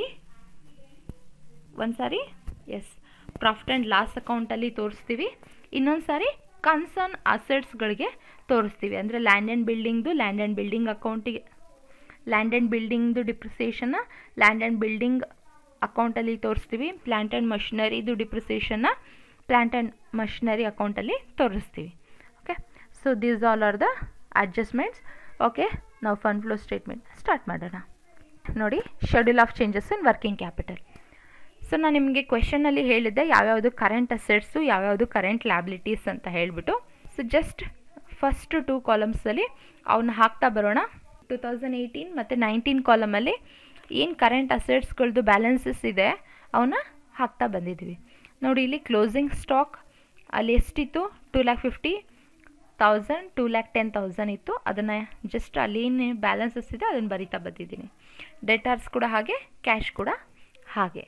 Speaker 1: ಒಂದು ಸಾರಿ ಎಸ್ ಪ್ರಾಫಿಟ್ ಆ್ಯಂಡ್ ಲಾಸ್ ಅಕೌಂಟಲ್ಲಿ ತೋರಿಸ್ತೀವಿ ಇನ್ನೊಂದು ಸಾರಿ ಕನ್ಸರ್ನ್ ಅಸೆಟ್ಸ್ಗಳಿಗೆ ತೋರಿಸ್ತೀವಿ ಅಂದರೆ ಲ್ಯಾಂಡ್ ಆ್ಯಂಡ್ ಬಿಲ್ಡಿಂಗ್ದು ಲ್ಯಾಂಡ್ ಆ್ಯಂಡ್ ಬಿಲ್ಡಿಂಗ್ ಅಕೌಂಟಿಗೆ ಲ್ಯಾಂಡ್ ಆ್ಯಂಡ್ ಬಿಲ್ಡಿಂಗ್ದು ಡಿಪ್ರಿಸಿಯೇಷನ್ನ ಲ್ಯಾಂಡ್ ಆ್ಯಂಡ್ ಬಿಲ್ಡಿಂಗ್ ಅಕೌಂಟಲ್ಲಿ ತೋರಿಸ್ತೀವಿ ಪ್ಲ್ಯಾಂಟ್ ಆ್ಯಂಡ್ ಮಷಿನರಿದು ಡಿಪ್ರಿಸಿಯೇಷನ್ನ ಪ್ಲ್ಯಾಂಟ್ ಆ್ಯಂಡ್ ಮಷಿನರಿ ಅಕೌಂಟಲ್ಲಿ ತೋರಿಸ್ತೀವಿ okay so these all are the adjustments okay ನಾವು ಫಂಡ್ ಫ್ಲೋ ಸ್ಟೇಟ್ಮೆಂಟ್ ಸ್ಟಾರ್ಟ್ ಮಾಡೋಣ ನೋಡಿ schedule of changes in working capital so ನಾನು ನಿಮಗೆ ಕ್ವೆಶನಲ್ಲಿ ಹೇಳಿದ್ದೆ ಯಾವ್ಯಾವುದು ಕರೆಂಟ್ ಅಸೆಟ್ಸು ಯಾವ್ಯಾವುದು ಕರೆಂಟ್ ಲ್ಯಾಬಿಲಿಟೀಸ್ ಅಂತ ಹೇಳಿಬಿಟ್ಟು ಸೊ ಜಸ್ಟ್ ಫಸ್ಟ್ ಟೂ ಕಾಲಮ್ಸಲ್ಲಿ ಅವನ್ನ ಹಾಕ್ತಾ ಬರೋಣ ಟು ತೌಸಂಡ್ ಏಯ್ಟೀನ್ ಮತ್ತು ನೈನ್ಟೀನ್ ಕಾಲಮಲ್ಲಿ ಏನು ಕರೆಂಟ್ ಅಸೆಟ್ಸ್ಗಳದ್ದು ಬ್ಯಾಲೆನ್ಸಸ್ ಇದೆ ಅವನ್ನ ಹಾಕ್ತಾ ಬಂದಿದ್ದೀವಿ ನೋಡಿ ಇಲ್ಲಿ ಕ್ಲೋಸಿಂಗ್ ಸ್ಟಾಕ್ ಅಲ್ಲಿ ಎಷ್ಟಿತ್ತು two lakh fifty thousand two lakh ten thousand ಇತ್ತು ಅದನ್ನು ಜಸ್ಟ್ ಅಲ್ಲಿ ಏನು ಬ್ಯಾಲೆನ್ಸಸ್ ಇದೆ ಅದನ್ನು ಬರಿತಾ ಬಂದಿದ್ದೀನಿ ಡೆಟಾರ್ಸ್ ಕೂಡ ಹಾಗೆ ಕ್ಯಾಶ್ ಕೂಡ ಹಾಗೆ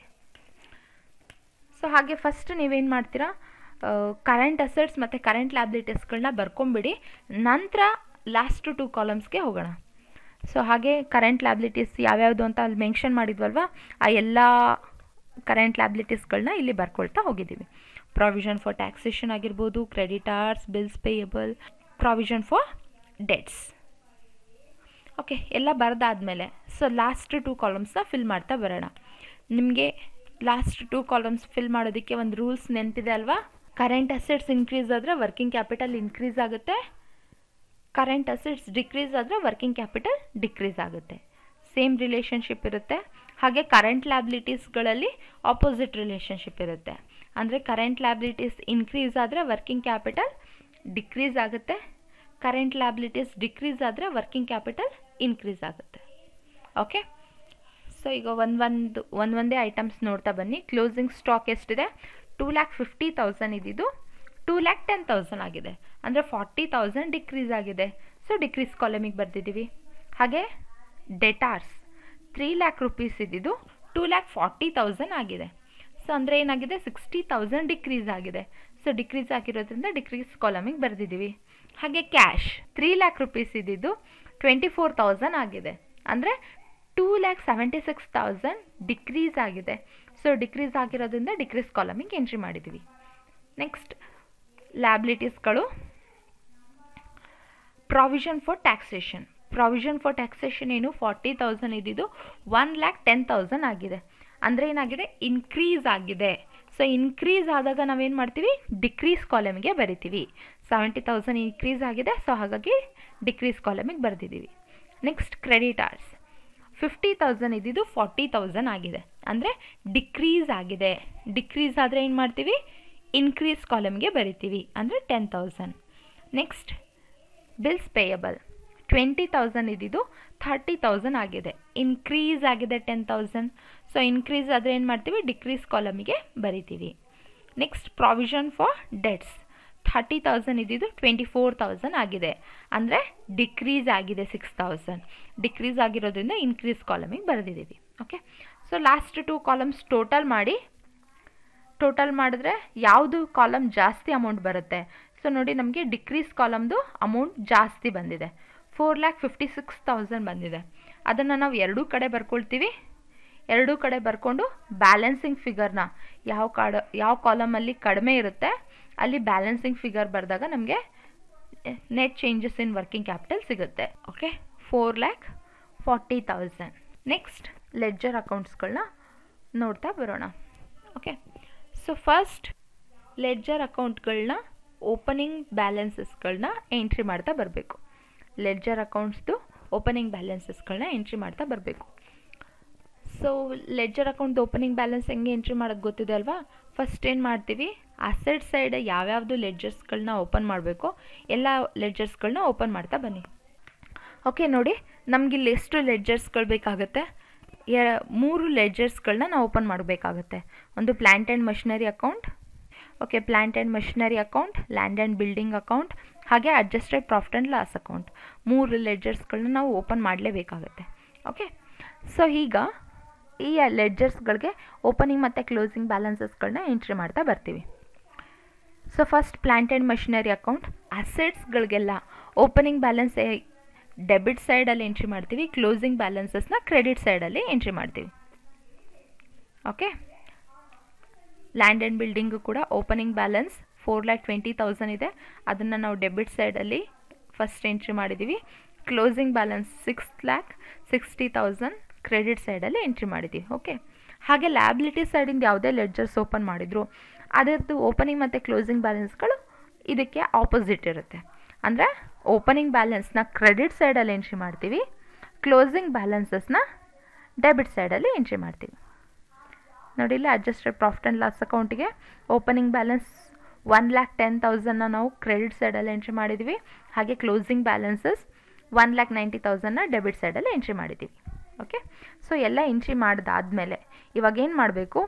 Speaker 1: ಸೊ ಹಾಗೆ ಫಸ್ಟ್ ನೀವೇನು ಮಾಡ್ತೀರಾ ಕರೆಂಟ್ ಅಸೆಟ್ಸ್ ಮತ್ತು ಕರೆಂಟ್ ಲ್ಯಾಬಿಲಿಟೀಸ್ಗಳನ್ನ ಬರ್ಕೊಂಬಿಡಿ ನಂತರ ಲಾಸ್ಟ್ ಟು ಕಾಲಮ್ಸ್ಗೆ ಹೋಗೋಣ ಸೊ ಹಾಗೆ ಕರೆಂಟ್ ಲ್ಯಾಬಿಲಿಟೀಸ್ ಯಾವ್ಯಾವುದು ಅಂತ ಅಲ್ಲಿ ಮೆನ್ಷನ್ ಮಾಡಿದ್ವಲ್ವ ಆ ಎಲ್ಲ ಕರೆಂಟ್ ಲ್ಯಾಬಿಲಿಟೀಸ್ಗಳನ್ನ ಇಲ್ಲಿ ಬರ್ಕೊಳ್ತಾ ಹೋಗಿದ್ದೀವಿ ಪ್ರಾವಿಷನ್ ಫಾರ್ ಟ್ಯಾಕ್ಸೇಷನ್ ಆಗಿರ್ಬೋದು creditors bills payable provision for debts okay ಎಲ್ಲ ಬರೆದಾದ್ಮೇಲೆ ಸೊ ಲಾಸ್ಟ್ ಟೂ ಕಾಲಮ್ಸ್ನ ಫಿಲ್ ಮಾಡ್ತಾ ಬರೋಣ ನಿಮಗೆ ಲಾಸ್ಟ್ ಟೂ ಕಾಲಮ್ಸ್ ಫಿಲ್ ಮಾಡೋದಕ್ಕೆ ಒಂದು ರೂಲ್ಸ್ ನೆನಪಿದೆ ಅಲ್ವಾ ಕರೆಂಟ್ ಅಸೆಟ್ಸ್ ಇನ್ಕ್ರೀಸ್ ಆದರೆ ವರ್ಕಿಂಗ್ ಕ್ಯಾಪಿಟಲ್ ಇನ್ಕ್ರೀಸ್ ಆಗುತ್ತೆ ಕರೆಂಟ್ ಅಸೆಟ್ಸ್ ಡಿಕ್ರೀಸ್ ಆದರೆ ವರ್ಕಿಂಗ್ ಕ್ಯಾಪಿಟಲ್ ಡಿಕ್ರೀಸ್ ಆಗುತ್ತೆ ಸೇಮ್ ರಿಲೇಷನ್ಶಿಪ್ ಇರುತ್ತೆ ಹಾಗೆ ಕರೆಂಟ್ ಲ್ಯಾಬಿಲಿಟೀಸ್ಗಳಲ್ಲಿ ಆಪೋಸಿಟ್ ರಿಲೇಷನ್ಶಿಪ್ ಇರುತ್ತೆ ಅಂದರೆ ಕರೆಂಟ್ ಲ್ಯಾಬಿಲಿಟೀಸ್ ಇನ್ಕ್ರೀಸ್ ಆದರೆ ವರ್ಕಿಂಗ್ ಕ್ಯಾಪಿಟಲ್ ಡಿಕ್ರೀಸ್ ಆಗುತ್ತೆ ಕರೆಂಟ್ ಲ್ಯಾಬಿಲಿಟೀಸ್ ಡಿಕ್ರೀಸ್ ಆದರೆ ವರ್ಕಿಂಗ್ ಕ್ಯಾಪಿಟಲ್ ಇನ್ಕ್ರೀಸ್ ಆಗುತ್ತೆ ಓಕೆ ಸೊ ಈಗ ಒಂದು ಒಂದು ಒಂದು ಒಂದೇ ಐಟಮ್ಸ್ ನೋಡ್ತಾ ಬನ್ನಿ ಕ್ಲೋಸಿಂಗ್ ಸ್ಟಾಕ್ ಎಷ್ಟಿದೆ ಟೂ ಲ್ಯಾಕ್ ಫಿಫ್ಟಿ ತೌಸಂಡ್ ಇದ್ದಿದ್ದು ಟೂ ಲ್ಯಾಕ್ ಟೆನ್ ತೌಸಂಡ್ ಆಗಿದೆ ಅಂದರೆ ಫಾರ್ಟಿ ತೌಸಂಡ್ ಡಿಕ್ರೀಸ್ ಆಗಿದೆ ಸೊ ಡಿಕ್ರೀಸ್ ಕಾಲಮಿಗೆ ಬರ್ತಿದ್ದೀವಿ ಹಾಗೆ ಡೆಟಾರ್ಸ್ ತ್ರೀ ಲ್ಯಾಕ್ ರುಪೀಸ್ ಇದ್ದಿದ್ದು ಟೂ ಲ್ಯಾಕ್ ಫಾರ್ಟಿ ತೌಸಂಡ್ ಆಗಿದೆ ಸೊ ಅಂದರೆ ಏನಾಗಿದೆ ಸಿಕ್ಸ್ಟಿ ತೌಸಂಡ್ ಡಿಕ್ರೀಸ್ ಆಗಿದೆ ಸೊ ಡಿಕ್ರೀಸ್ ಆಗಿರೋದ್ರಿಂದ ಡಿಕ್ರೀಸ್ ಕಾಲಮಿಗೆ ಬರೆದಿದ್ದೀವಿ ಹಾಗೆ ಕ್ಯಾಶ್ ತ್ರೀ ಲ್ಯಾಕ್ ರುಪೀಸ್ ಇದ್ದಿದ್ದು ಟ್ವೆಂಟಿ ಫೋರ್ ತೌಸಂಡ್ ಆಗಿದೆ ಅಂದರೆ two lakh seventy six thousand decrease ಆಗಿದೆ ಸೊ ಡಿಕ್ರೀಸ್ ಆಗಿರೋದ್ರಿಂದ ಡಿಕ್ರೀಸ್ ಕಾಲಮಿಗೆ ಎಂಟ್ರಿ ಮಾಡಿದ್ದೀವಿ ನೆಕ್ಸ್ಟ್ ಲ್ಯಾಬಿಲಿಟೀಸ್ಗಳು provision for taxation provision for taxation ಏನು ಫಾರ್ಟಿ ತೌಸಂಡ್ ಇದ್ದಿದ್ದು ಒನ್ ಲ್ಯಾಕ್ ಟೆನ್ ತೌಸಂಡ್ ಆಗಿದೆ ಅಂದರೆ ಏನಾಗಿದೆ ಇನ್ಕ್ರೀಸ್ ಆಗಿದೆ ಸೊ ಇನ್ಕ್ರೀಸ್ ಆದಾಗ ನಾವೇನು ಮಾಡ್ತೀವಿ ಡಿಕ್ರೀಸ್ ಕಾಲಮಿಗೆ ಬರಿತೀವಿ ಸೆವೆಂಟಿ ತೌಸಂಡ್ ಇನ್ಕ್ರೀಸ್ ಆಗಿದೆ ಸೊ ಹಾಗಾಗಿ ಡಿಕ್ರೀಸ್ ಕಾಲಮಿಗೆ ಬರೆದಿದ್ದೀವಿ ನೆಕ್ಸ್ಟ್ ಕ್ರೆಡಿಟಾರ್ಸ್ ಫಿಫ್ಟಿ ತೌಸಂಡ್ ಇದ್ದಿದ್ದು ಫಾರ್ಟಿ ತೌಸಂಡ್ ಆಗಿದೆ ಅಂದರೆ ಡಿಕ್ರೀಸ್ ಆಗಿದೆ ಡಿಕ್ರೀಸ್ ಆದರೆ ಏನು ಮಾಡ್ತೀವಿ ಇನ್ಕ್ರೀಸ್ ಕಾಲಮ್ಗೆ ಬರಿತೀವಿ ಅಂದರೆ ten thousand next bills payable twenty thousand ಇದ್ದಿದ್ದು ಥರ್ಟಿ ತೌಸಂಡ್ ಆಗಿದೆ ಇನ್ಕ್ರೀಸ್ ಆಗಿದೆ ಟೆನ್ ತೌಸಂಡ್ ಸೊ ಇನ್ಕ್ರೀಸ್ ಆದರೆ ಏನು ಮಾಡ್ತೀವಿ ಡಿಕ್ರೀಸ್ ಕಾಲಮಿಗೆ ಬರಿತೀವಿ next provision for debts thirty thousand ಇದ್ದಿದ್ದು ಟ್ವೆಂಟಿ ಫೋರ್ ತೌಸಂಡ್ ಆಗಿದೆ ಅಂದರೆ ಡಿಕ್ರೀಸ್ ಆಗಿದೆ ಸಿಕ್ಸ್ ತೌಸಂಡ್ ಡಿಕ್ರೀಸ್ ಆಗಿರೋದ್ರಿಂದ ಇನ್ಕ್ರೀಸ್ ಕಾಲಮಿಗೆ ಬರೆದಿದ್ದೀವಿ okay so last two columns total ಮಾಡಿ ಟೋಟಲ್ ಮಾಡಿದ್ರೆ ಯಾವುದು ಕಾಲಮ್ ಜಾಸ್ತಿ ಅಮೌಂಟ್ ಬರುತ್ತೆ ಸೊ ನೋಡಿ ನಮಗೆ ಡಿಕ್ರೀಸ್ ಕಾಲಮ್ದು ಅಮೌಂಟ್ ಜಾಸ್ತಿ ಬಂದಿದೆ four lakh fifty six thousand ಬಂದಿದೆ ಅದನ್ನು ನಾವು ಎರಡೂ ಕಡೆ ಬರ್ಕೊಳ್ತೀವಿ ಎರಡೂ ಕಡೆ ಬರ್ಕೊಂಡು ಬ್ಯಾಲೆನ್ಸಿಂಗ್ ಫಿಗರ್ನ ಯಾವ ಕಾಡ ಯಾವ ಕಾಲಮಲ್ಲಿ ಕಡಿಮೆ ಇರುತ್ತೆ ಅಲ್ಲಿ ಬ್ಯಾಲೆನ್ಸಿಂಗ್ ಫಿಗರ್ ಬರೆದಾಗ ನಮಗೆ net changes in working capital ಸಿಗುತ್ತೆ okay four lakh forty thousand next ledger ಅಕೌಂಟ್ಸ್ಗಳನ್ನ ನೋಡ್ತಾ ಬರೋಣ ಓಕೆ ಸೊ ಫಸ್ಟ್ ಲೆಡ್ಜರ್ ಅಕೌಂಟ್ಗಳನ್ನ ಓಪನಿಂಗ್ ಬ್ಯಾಲೆನ್ಸಸ್ಗಳನ್ನ ಎಂಟ್ರಿ ಮಾಡ್ತಾ ಬರಬೇಕು ಲೆಡ್ಜರ್ ಅಕೌಂಟ್ಸ್ದು ಓಪನಿಂಗ್ ಬ್ಯಾಲೆನ್ಸಸ್ಗಳನ್ನ ಎಂಟ್ರಿ ಮಾಡ್ತಾ ಬರಬೇಕು so ledger account opening balance ಹೆಂಗೆ ಎಂಟ್ರಿ ಮಾಡೋದು ಗೊತ್ತಿದೆ ಅಲ್ವಾ ಫಸ್ಟ್ ಏನು ಮಾಡ್ತೀವಿ ಅಸೆಟ್ ಸೈಡ್ ಯಾವ್ಯಾವುದು ಲೆಡ್ಜರ್ಸ್ಗಳನ್ನ ಓಪನ್ ಮಾಡಬೇಕು ಎಲ್ಲ ಲೆಡ್ಜರ್ಸ್ಗಳನ್ನ ಓಪನ್ ಮಾಡ್ತಾ ಬನ್ನಿ ಓಕೆ ನೋಡಿ ನಮಗಿಲ್ಲಿ ಎಷ್ಟು ಲೆಡ್ಜರ್ಸ್ಗಳು ಬೇಕಾಗುತ್ತೆ ಎ ಮೂರು ಲೆಡ್ಜರ್ಸ್ಗಳನ್ನ ನಾವು ಓಪನ್ ಮಾಡಬೇಕಾಗುತ್ತೆ ಒಂದು plant and machinery account okay plant and machinery account land and building account ಹಾಗೆ adjusted profit and loss account ಮೂರು ಲೆಡ್ಜರ್ಸ್ಗಳನ್ನ ನಾವು ಓಪನ್ ಮಾಡಲೇಬೇಕಾಗುತ್ತೆ ಓಕೆ ಸೊ ಈಗ ಈ ಲೆಡ್ಜರ್ಸ್ಗಳಿಗೆ ಓಪನಿಂಗ್ ಮತ್ತು ಕ್ಲೋಸಿಂಗ್ ಬ್ಯಾಲೆನ್ಸಸ್ಗಳನ್ನ ಎಂಟ್ರಿ ಮಾಡ್ತಾ ಬರ್ತೀವಿ so first plant and machinery account ಅಸೆಟ್ಸ್ಗಳಿಗೆಲ್ಲ ಓಪನಿಂಗ್ ಬ್ಯಾಲೆನ್ಸ್ ಡೆಬಿಟ್ ಸೈಡಲ್ಲಿ ಎಂಟ್ರಿ ಮಾಡ್ತೀವಿ ಕ್ಲೋಸಿಂಗ್ ಬ್ಯಾಲೆನ್ಸಸ್ನ ಕ್ರೆಡಿಟ್ ಸೈಡಲ್ಲಿ ಎಂಟ್ರಿ ಮಾಡ್ತೀವಿ ಓಕೆ ಲ್ಯಾಂಡ್ ಆ್ಯಂಡ್ ಬಿಲ್ಡಿಂಗು ಕೂಡ opening balance four lakh twenty thousand ಇದೆ ಅದನ್ನು ನಾವು ಡೆಬಿಟ್ ಸೈಡಲ್ಲಿ ಫಸ್ಟ್ ಎಂಟ್ರಿ ಮಾಡಿದ್ದೀವಿ closing balance six lakh sixty thousand credit ಸೈಡಲ್ಲಿ ಎಂಟ್ರಿ ಮಾಡಿದ್ದೀವಿ ಓಕೆ ಹಾಗೆ ಲ್ಯಾಬಿಲಿಟಿ ಸೈಡಿಂದ ಯಾವುದೇ ಲೆಡ್ಜರ್ಸ್ ಓಪನ್ ಮಾಡಿದ್ರು ಅದರದ್ದು ಓಪನಿಂಗ್ ಮತ್ತು ಕ್ಲೋಸಿಂಗ್ ಬ್ಯಾಲೆನ್ಸ್ಗಳು ಇದಕ್ಕೆ ಆಪೋಸಿಟ್ ಇರುತ್ತೆ ಅಂದರೆ ಓಪನಿಂಗ್ ಬ್ಯಾಲೆನ್ಸ್ನ ಕ್ರೆಡಿಟ್ ಸೈಡಲ್ಲಿ ಎಂಟ್ರಿ ಮಾಡ್ತೀವಿ ಕ್ಲೋಸಿಂಗ್ ಬ್ಯಾಲೆನ್ಸಸ್ನ ಡೆಬಿಟ್ ಸೈಡಲ್ಲಿ ಎಂಟ್ರಿ ಮಾಡ್ತೀವಿ ನೋಡಿ ಇಲ್ಲಿ ಅಡ್ಜಸ್ಟೆಡ್ ಪ್ರಾಫಿಟ್ ಆ್ಯಂಡ್ ಲಾಸ್ ಅಕೌಂಟಿಗೆ opening balance one lakh ten ತೌಸಂಡ್ನ ನಾವು ಕ್ರೆಡಿಟ್ ಸೈಡಲ್ಲಿ ಎಂಟ್ರಿ ಮಾಡಿದ್ದೀವಿ ಹಾಗೆ closing balances one lakh ninety ತೌಸಂಡ್ನ ಡೆಬಿಟ್ ಸೈಡಲ್ಲಿ ಎಂಟ್ರಿ ಮಾಡಿದ್ದೀವಿ ಓಕೆ ಸೊ ಎಲ್ಲ ಎಂಟ್ರಿ ಮಾಡಿದಾದ್ಮೇಲೆ ಇವಾಗ ಏನು ಮಾಡಬೇಕು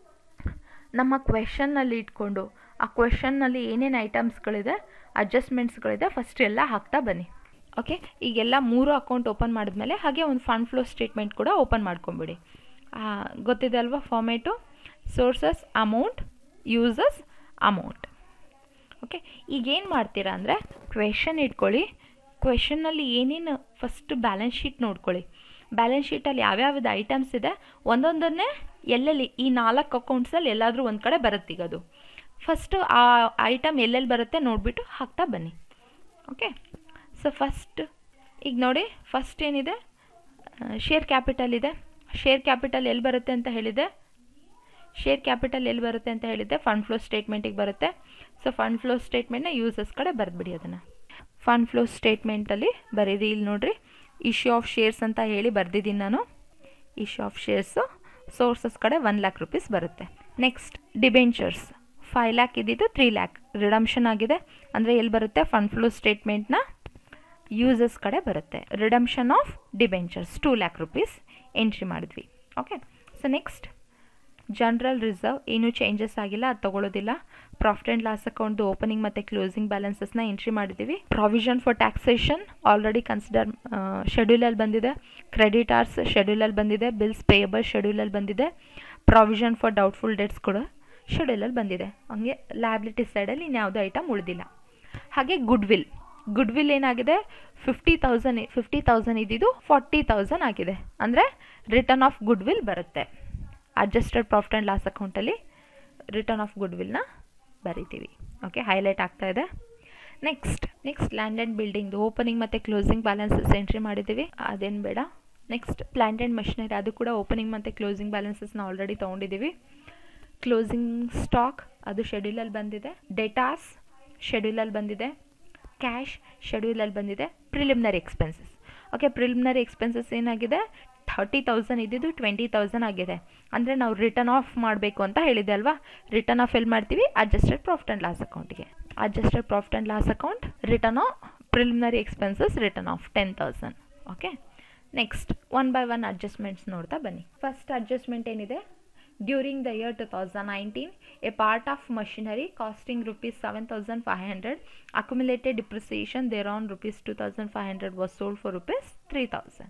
Speaker 1: ನಮ್ಮ ಕ್ವೆಶನ್ನಲ್ಲಿ ಇಟ್ಕೊಂಡು ಆ ಕ್ವೆಶನ್ನಲ್ಲಿ ಏನೇನು ಐಟಮ್ಸ್ಗಳಿದೆ ಅಡ್ಜಸ್ಟ್ಮೆಂಟ್ಸ್ಗಳಿದೆ ಫಸ್ಟ್ ಎಲ್ಲ ಹಾಕ್ತಾ ಬನ್ನಿ ಓಕೆ ಈಗೆಲ್ಲ ಮೂರು ಅಕೌಂಟ್ ಓಪನ್ ಮಾಡಿದ್ಮೇಲೆ ಹಾಗೆ ಒಂದು ಫಂಡ್ ಫ್ಲೋ ಸ್ಟೇಟ್ಮೆಂಟ್ ಕೂಡ ಓಪನ್ ಮಾಡ್ಕೊಂಬಿಡಿ ಗೊತ್ತಿದೆ ಅಲ್ವಾ format sources amount uses amount okay ಈಗೇನು ಮಾಡ್ತೀರಾ ಅಂದರೆ ಕ್ವೆಶನ್ ಇಟ್ಕೊಳ್ಳಿ ಕ್ವೆಶನ್ನಲ್ಲಿ ಏನೇನು ಫಸ್ಟ್ ಬ್ಯಾಲೆನ್ಸ್ ಶೀಟ್ ನೋಡ್ಕೊಳ್ಳಿ ಬ್ಯಾಲೆನ್ಸ್ ಶೀಟಲ್ಲಿ ಯಾವ್ಯಾವ್ದು ಐಟಮ್ಸ್ ಇದೆ ಒಂದೊಂದನ್ನೇ ಎಲ್ಲೆಲ್ಲಿ ಈ ನಾಲ್ಕು ಅಕೌಂಟ್ಸಲ್ಲಿ ಎಲ್ಲಾದರೂ ಒಂದು ಕಡೆ ಬರುತ್ತೆ ಈಗ ಅದು ಫಸ್ಟು ಆ ಐಟಮ್ ಎಲ್ಲೆಲ್ಲಿ ಬರುತ್ತೆ ನೋಡಿಬಿಟ್ಟು ಹಾಕ್ತಾ ಬನ್ನಿ ಓಕೆ ಸೊ ಫಸ್ಟ್ ಈಗ ನೋಡಿ ಫಸ್ಟ್ ಏನಿದೆ ಶೇರ್ ಕ್ಯಾಪಿಟಲ್ ಇದೆ ಶೇರ್ ಕ್ಯಾಪಿಟಲ್ ಎಲ್ಲಿ ಬರುತ್ತೆ ಅಂತ ಹೇಳಿದೆ ಶೇರ್ ಕ್ಯಾಪಿಟಲ್ ಎಲ್ಲಿ ಬರುತ್ತೆ ಅಂತ ಹೇಳಿದ್ದೆ ಫಂಡ್ ಫ್ಲೋ ಸ್ಟೇಟ್ಮೆಂಟಿಗೆ ಬರುತ್ತೆ ಸೊ ಫಂಡ್ ಫ್ಲೋ ಸ್ಟೇಟ್ಮೆಂಟ್ನ ಯೂಸಸ್ ಕಡೆ ಬರೆದ್ಬಿಡಿ ಅದನ್ನು ಫಂಡ್ ಫ್ಲೋ ಸ್ಟೇಟ್ಮೆಂಟಲ್ಲಿ ಬರೀರಿ ಇಲ್ಲಿ ನೋಡಿರಿ ಇಶ್ಯೂ ಆಫ್ ಶೇರ್ಸ್ ಅಂತ ಹೇಳಿ ಬರ್ದಿದ್ದೀನಿ ನಾನು ಇಶ್ಯೂ ಆಫ್ ಶೇರ್ಸು ಸೋರ್ಸಸ್ ಕಡೆ ಒನ್ ಲ್ಯಾಕ್ ರುಪೀಸ್ ಬರುತ್ತೆ ನೆಕ್ಸ್ಟ್ ಡಿಬೆಂಚರ್ಸ್ ಫೈವ್ ಲ್ಯಾಕ್ ಇದ್ದಿದ್ದು ತ್ರೀ ಲ್ಯಾಕ್ ರಿಡಮ್ಷನ್ ಆಗಿದೆ ಅಂದರೆ ಎಲ್ಲಿ ಬರುತ್ತೆ ಫಂಡ್ ಫ್ಲೋ ಸ್ಟೇಟ್ಮೆಂಟ್ನ ಯೂಸಸ್ ಕಡೆ ಬರುತ್ತೆ redemption of debentures two lakh rupees entry ಮಾಡಿದ್ವಿ okay so next general reserve ಏನೂ ಚೇಂಜಸ್ ಆಗಿಲ್ಲ ಅದು ತೊಗೊಳ್ಳೋದಿಲ್ಲ ಪ್ರಾಫಿಟ್ ಆ್ಯಂಡ್ ಲಾಸ್ ಅಕೌಂಟ್ದು ಓಪನಿಂಗ್ ಮತ್ತು ಕ್ಲೋಸಿಂಗ್ ಬ್ಯಾಲೆನ್ಸಸ್ನ ಎಂಟ್ರಿ ಮಾಡಿದ್ದೀವಿ provision for taxation already consider ಶೆಡ್ಯೂಲಲ್ಲಿ ಬಂದಿದೆ ಕ್ರೆಡಿಟಾರ್ಸ್ ಶೆಡ್ಯೂಲಲ್ಲಿ ಬಂದಿದೆ ಬಿಲ್ಸ್ ಪೇಯಬಲ್ ಶೆಡ್ಯೂಲಲ್ಲಿ ಬಂದಿದೆ ಪ್ರಾವಿಷನ್ ಫಾರ್ ಡೌಟ್ಫುಲ್ ಡೇಟ್ಸ್ ಕೂಡ ಶೆಡ್ಯೂಲಲ್ಲಿ ಬಂದಿದೆ ಹಂಗೆ ಲ್ಯಾಬಿಲಿಟಿ ಸೈಡಲ್ಲಿ ಇನ್ಯಾವುದೋ ಐಟಮ್ ಉಳಿದಿಲ್ಲ ಹಾಗೆ ಗುಡ್ ವಿಲ್ ಗುಡ್ ವಿಲ್ ಏನಾಗಿದೆ ಫಿಫ್ಟಿ ತೌಸಂಡ್ ಫಿಫ್ಟಿ ತೌಸಂಡ್ ಇದ್ದಿದ್ದು ಫಾರ್ಟಿ ತೌಸಂಡ್ ಆಗಿದೆ ಅಂದರೆ ರಿಟರ್ನ್ ಆಫ್ ಗುಡ್ ವಿಲ್ ಬರುತ್ತೆ ಅಡ್ಜಸ್ಟೆಡ್ ಪ್ರಾಫಿಟ್ ಆ್ಯಂಡ್ ಲಾಸ್ ಅಕೌಂಟಲ್ಲಿ ರಿಟರ್ನ್ ಆಫ್ ಗುಡ್ ವಿಲ್ನ ಬರಿತೀವಿ ಓಕೆ ಹೈಲೈಟ್ ಆಗ್ತಾ ಇದೆ ನೆಕ್ಸ್ಟ್ ನೆಕ್ಸ್ಟ್ ಲ್ಯಾಂಡ್ ಆ್ಯಂಡ್ ಬಿಲ್ಡಿಂಗ್ದು ಓಪನಿಂಗ್ ಮತ್ತು ಕ್ಲೋಸಿಂಗ್ ಬ್ಯಾಲೆನ್ಸಸ್ ಎಂಟ್ರಿ ಮಾಡಿದ್ದೀವಿ ಅದೇನು ಬೇಡ ನೆಕ್ಸ್ಟ್ ಪ್ಲ್ಯಾಂಟ್ ಆ್ಯಂಡ್ ಮಷಿನರಿ ಅದು ಕೂಡ ಓಪನಿಂಗ್ ಮತ್ತು ಕ್ಲೋಸಿಂಗ್ ಬ್ಯಾಲೆನ್ಸಸ್ನ ಆಲ್ರೆಡಿ ತೊಗೊಂಡಿದ್ದೀವಿ ಕ್ಲೋಸಿಂಗ್ ಸ್ಟಾಕ್ ಅದು ಶೆಡ್ಯೂಲಲ್ಲಿ ಬಂದಿದೆ ಡೇಟಾಸ್ ಶೆಡ್ಯೂಲಲ್ಲಿ ಬಂದಿದೆ ಕ್ಯಾಶ್ ಶೆಡ್ಯೂಲಲ್ಲಿ ಬಂದಿದೆ preliminary expenses okay preliminary expenses ಏನಾಗಿದೆ ಥರ್ಟಿ ತೌಸಂಡ್ ಇದ್ದಿದ್ದು ಟ್ವೆಂಟಿ ತೌಸಂಡ್ ಆಗಿದೆ ಅಂದರೆ ನಾವು ರಿಟರ್ನ್ ಆಫ್ ಮಾಡಬೇಕು ಅಂತ ಹೇಳಿದೆ ಅಲ್ವಾ ರಿಟರ್ನ್ ಆಫ್ ಎಲ್ಲಿ ಮಾಡ್ತೀವಿ ಅಡ್ಜಸ್ಟೆಡ್ ಪ್ರಾಫಿಟ್ ಆ್ಯಂಡ್ ಲಾಸ್ ಅಕೌಂಟ್ಗೆ adjusted profit and loss account written off preliminary expenses written off ten thousand okay next one by one adjustments ನೋಡ್ತಾ ಬನ್ನಿ ಫಸ್ಟ್ ಅಡ್ಜಸ್ಟ್ಮೆಂಟ್ ಏನಿದೆ during the year two thousand nineteen a part of machinery costing rupees seven thousand five hundred accumulated depreciation thereon rupees two thousand five hundred was sold for rupees three thousand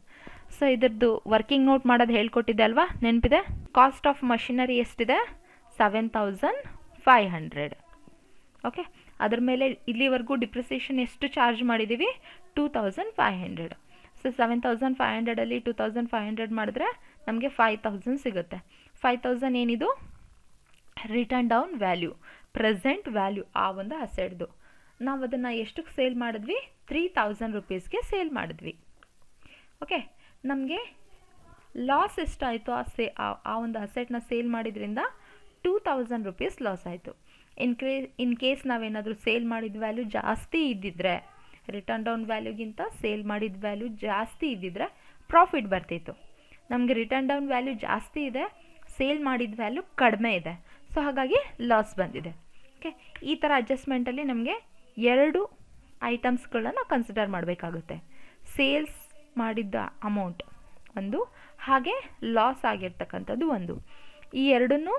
Speaker 1: so ಇದ್ರದ್ದು working note ಮಾಡೋದು ಹೇಳ್ಕೊಟ್ಟಿದ್ದೆ ಅಲ್ವಾ ನೆನಪಿದೆ cost of machinery ಎಷ್ಟಿದೆ seven thousand five hundred okay ಅದ್ರ ಮೇಲೆ ಇಲ್ಲಿವರೆಗೂ depreciation ಎಷ್ಟು charge ಮಾಡಿದ್ದೀವಿ two thousand five hundred so seven thousand five ಹಂಡ್ರೆಡಲ್ಲಿ ಟೂ ತೌಸಂಡ್ ಫೈವ್ ಹಂಡ್ರೆಡ್ ಮಾಡಿದ್ರೆ ನಮಗೆ ಫೈವ್ ತೌಸಂಡ್ ಸಿಗುತ್ತೆ ಫೈವ್ ತೌಸಂಡ್ ಏನಿದು written down value present value ಆ ಒಂದು ಅಸೆಟ್ದು ನಾವು ಅದನ್ನು ಎಷ್ಟಕ್ಕೆ ಸೇಲ್ ಮಾಡಿದ್ವಿ ತ್ರೀ ತೌಸಂಡ್ ರುಪೀಸ್ಗೆ ಸೇಲ್ ಮಾಡಿದ್ವಿ ಓಕೆ ನಮಗೆ ಲಾಸ್ ಎಷ್ಟಾಯಿತು ಆ ಸೇ ಆ ಒಂದು ಅಸೆಟ್ನ ಸೇಲ್ ಮಾಡಿದ್ರಿಂದ ಟೂ ತೌಸಂಡ್ ರುಪೀಸ್ ಲಾಸ್ ಆಯಿತು ಇನ್ ಕ್ರೇ ಇನ್ ಕೇಸ್ ನಾವೇನಾದರೂ ಸೇಲ್ ಮಾಡಿದ ವ್ಯಾಲ್ಯೂ ಜಾಸ್ತಿ ಇದ್ದಿದ್ರೆ ರಿಟರ್ನ್ ಡೌನ್ ವ್ಯಾಲ್ಯೂಗಿಂತ ಸೇಲ್ ಮಾಡಿದ ವ್ಯಾಲ್ಯೂ ಜಾಸ್ತಿ ಇದ್ದಿದ್ರೆ ಪ್ರಾಫಿಟ್ ಬರ್ತಿತ್ತು ನಮಗೆ ರಿಟರ್ನ್ ಡೌನ್ ವ್ಯಾಲ್ಯೂ ಜಾಸ್ತಿ ಇದೆ ಸೇಲ್ ಮಾಡಿದ ವ್ಯಾಲ್ಯೂ ಕಡಿಮೆ ಇದೆ ಸೊ ಹಾಗಾಗಿ ಲಾಸ್ ಬಂದಿದೆ ಓಕೆ ಈ ಥರ ಅಡ್ಜಸ್ಟ್ಮೆಂಟಲ್ಲಿ ನಮಗೆ ಎರಡು ಐಟಮ್ಸ್ಗಳನ್ನ ನಾವು ಕನ್ಸಿಡರ್ ಮಾಡಬೇಕಾಗುತ್ತೆ ಸೇಲ್ಸ್ ಮಾಡಿದ್ದ ಅಮೌಂಟ್ ಒಂದು ಹಾಗೆ ಲಾಸ್ ಆಗಿರ್ತಕ್ಕಂಥದ್ದು ಒಂದು ಈ ಎರಡನ್ನೂ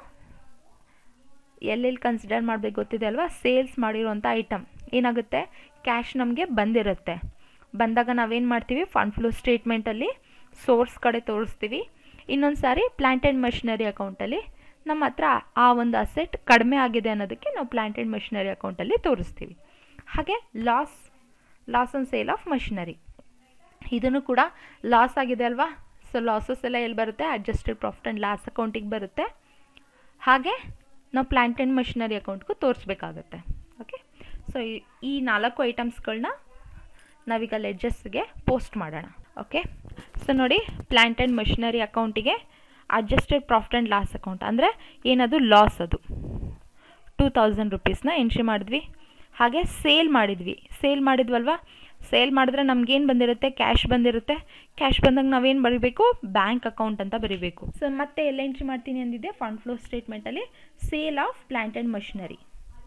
Speaker 1: ಎಲ್ಲೆಲ್ಲಿ ಕನ್ಸಿಡರ್ ಮಾಡಬೇಕು ಗೊತ್ತಿದೆ ಅಲ್ವಾ ಸೇಲ್ಸ್ ಮಾಡಿರೋಂಥ ಐಟಮ್ ಏನಾಗುತ್ತೆ ಕ್ಯಾಶ್ ನಮಗೆ ಬಂದಿರುತ್ತೆ ಬಂದಾಗ ನಾವೇನು ಮಾಡ್ತೀವಿ ಫಂಡ್ ಫ್ಲೋ ಸ್ಟೇಟ್ಮೆಂಟಲ್ಲಿ ಸೋರ್ಸ್ ಕಡೆ ತೋರಿಸ್ತೀವಿ ಇನ್ನೊಂದು ಸಾರಿ ಪ್ಲ್ಯಾಂಟ್ ಆ್ಯಂಡ್ ಮಷಿನರಿ ಅಕೌಂಟಲ್ಲಿ ನಮ್ಮ ಹತ್ರ ಆ ಒಂದು ಅಸೆಟ್ ಕಡಿಮೆ ಆಗಿದೆ ಅನ್ನೋದಕ್ಕೆ ನಾವು ಪ್ಲ್ಯಾಂಟ್ ಆ್ಯಂಡ್ ಮಷಿನರಿ ಅಕೌಂಟಲ್ಲಿ ತೋರಿಸ್ತೀವಿ ಹಾಗೆ loss loss on sale of machinery ಇದನ್ನು ಕೂಡ ಲಾಸ್ ಆಗಿದೆ ಅಲ್ವಾ ಸೊ ಲಾಸಸ್ ಎಲ್ಲ ಎಲ್ಲಿ ಬರುತ್ತೆ ಅಡ್ಜಸ್ಟೆಡ್ ಪ್ರಾಫಿಟ್ ಆ್ಯಂಡ್ ಲಾಸ್ ಅಕೌಂಟಿಗೆ ಬರುತ್ತೆ ಹಾಗೆ ನಾವು ಪ್ಲ್ಯಾಂಟ್ ಆ್ಯಂಡ್ ಮಷಿನರಿ ಅಕೌಂಟ್ಗೂ ತೋರಿಸ್ಬೇಕಾಗತ್ತೆ ಓಕೆ ಸೊ ಈ ನಾಲ್ಕು ಐಟಮ್ಸ್ಗಳನ್ನ ನಾವೀಗ ಲೆಡ್ಜಸ್ಗೆ ಪೋಸ್ಟ್ ಮಾಡೋಣ ಓಕೆ ಸೊ ನೋಡಿ ಪ್ಲ್ಯಾಂಟ್ ಆ್ಯಂಡ್ ಮಷಿನರಿ ಅಕೌಂಟಿಗೆ adjusted profit and loss account ಅಂದರೆ ಏನದು ಲಾಸ್ ಅದು ಟೂ ತೌಸಂಡ್ ರುಪೀಸ್ನ ಎಂಟ್ರಿ ಮಾಡಿದ್ವಿ ಹಾಗೆ ಸೇಲ್ ಮಾಡಿದ್ವಿ ಸೇಲ್ ಮಾಡಿದ್ವಲ್ವಾ ಸೇಲ್ ಮಾಡಿದ್ರೆ ನಮ್ಗೇನು ಬಂದಿರುತ್ತೆ ಕ್ಯಾಶ್ ಬಂದಿರುತ್ತೆ ಕ್ಯಾಶ್ ಬಂದಾಗ ನಾವೇನು ಬರೀಬೇಕು ಬ್ಯಾಂಕ್ ಅಕೌಂಟ್ ಅಂತ ಬರೀಬೇಕು ಸೊ ಮತ್ತೆ ಎಲ್ಲ ಎಂಟ್ರಿ ಮಾಡ್ತೀನಿ ಅಂದಿದ್ದೆ ಫಂಡ್ ಫ್ಲೋ ಸ್ಟೇಟ್ಮೆಂಟಲ್ಲಿ sale of plant and machinery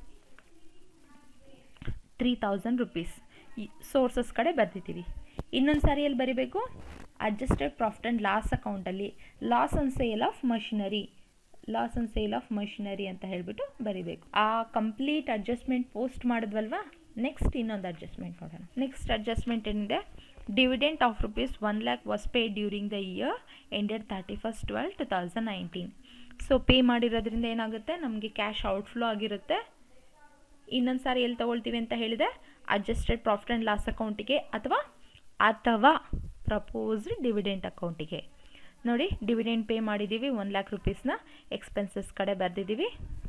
Speaker 1: three thousand rupees sources ಕಡೆ ಬರ್ದಿದ್ದೀವಿ ಇನ್ನೊಂದು ಸಾರಿ ಎಲ್ಲಿ ಬರೀಬೇಕು ಅಡ್ಜಸ್ಟೆಡ್ ಪ್ರಾಫಿಟ್ ಆ್ಯಂಡ್ ಲಾಸ್ ಅಕೌಂಟಲ್ಲಿ loss on sale of machinery loss on sale of machinery ಅಂತ ಹೇಳಿಬಿಟ್ಟು ಬರಿಬೇಕು ಆ ಕಂಪ್ಲೀಟ್ ಅಡ್ಜಸ್ಟ್ಮೆಂಟ್ ಪೋಸ್ಟ್ ಮಾಡಿದ್ವಲ್ವಾ ನೆಕ್ಸ್ಟ್ ಇನ್ನೊಂದು ಅಡ್ಜಸ್ಟ್ಮೆಂಟ್ ನೋಡೋಣ ನೆಕ್ಸ್ಟ್ ಅಡ್ಜಸ್ಟ್ಮೆಂಟ್ ಏನಿದೆ dividend of rupees one lakh was pay during the year ended thirty first twelve two thousand nineteen so pay ಮಾಡಿರೋದ್ರಿಂದ ಏನಾಗುತ್ತೆ ನಮಗೆ ಕ್ಯಾಶ್ ಔಟ್ಫ್ಲೋ ಆಗಿರುತ್ತೆ ಇನ್ನೊಂದು ಸಾರಿ ಎಲ್ಲಿ ತೊಗೊಳ್ತೀವಿ ಅಂತ ಹೇಳಿದೆ ಅಡ್ಜಸ್ಟೆಡ್ ಪ್ರಾಫಿಟ್ ಆ್ಯಂಡ್ ಲಾಸ್ ಅಕೌಂಟಿಗೆ ಅಥವಾ ಅಥವಾ ಪ್ರಪೋಸ್ಡ್ ಡಿವಿಡೆಂಟ್ ಅಕೌಂಟಿಗೆ ನೋಡಿ ಡಿವಿಡೆಂಟ್ ಪೇ ಮಾಡಿದ್ದೀವಿ ಒನ್ ಲ್ಯಾಕ್ ರುಪೀಸ್ನ ಎಕ್ಸ್ಪೆನ್ಸಸ್ ಕಡೆ ಬರೆದಿದ್ದೀವಿ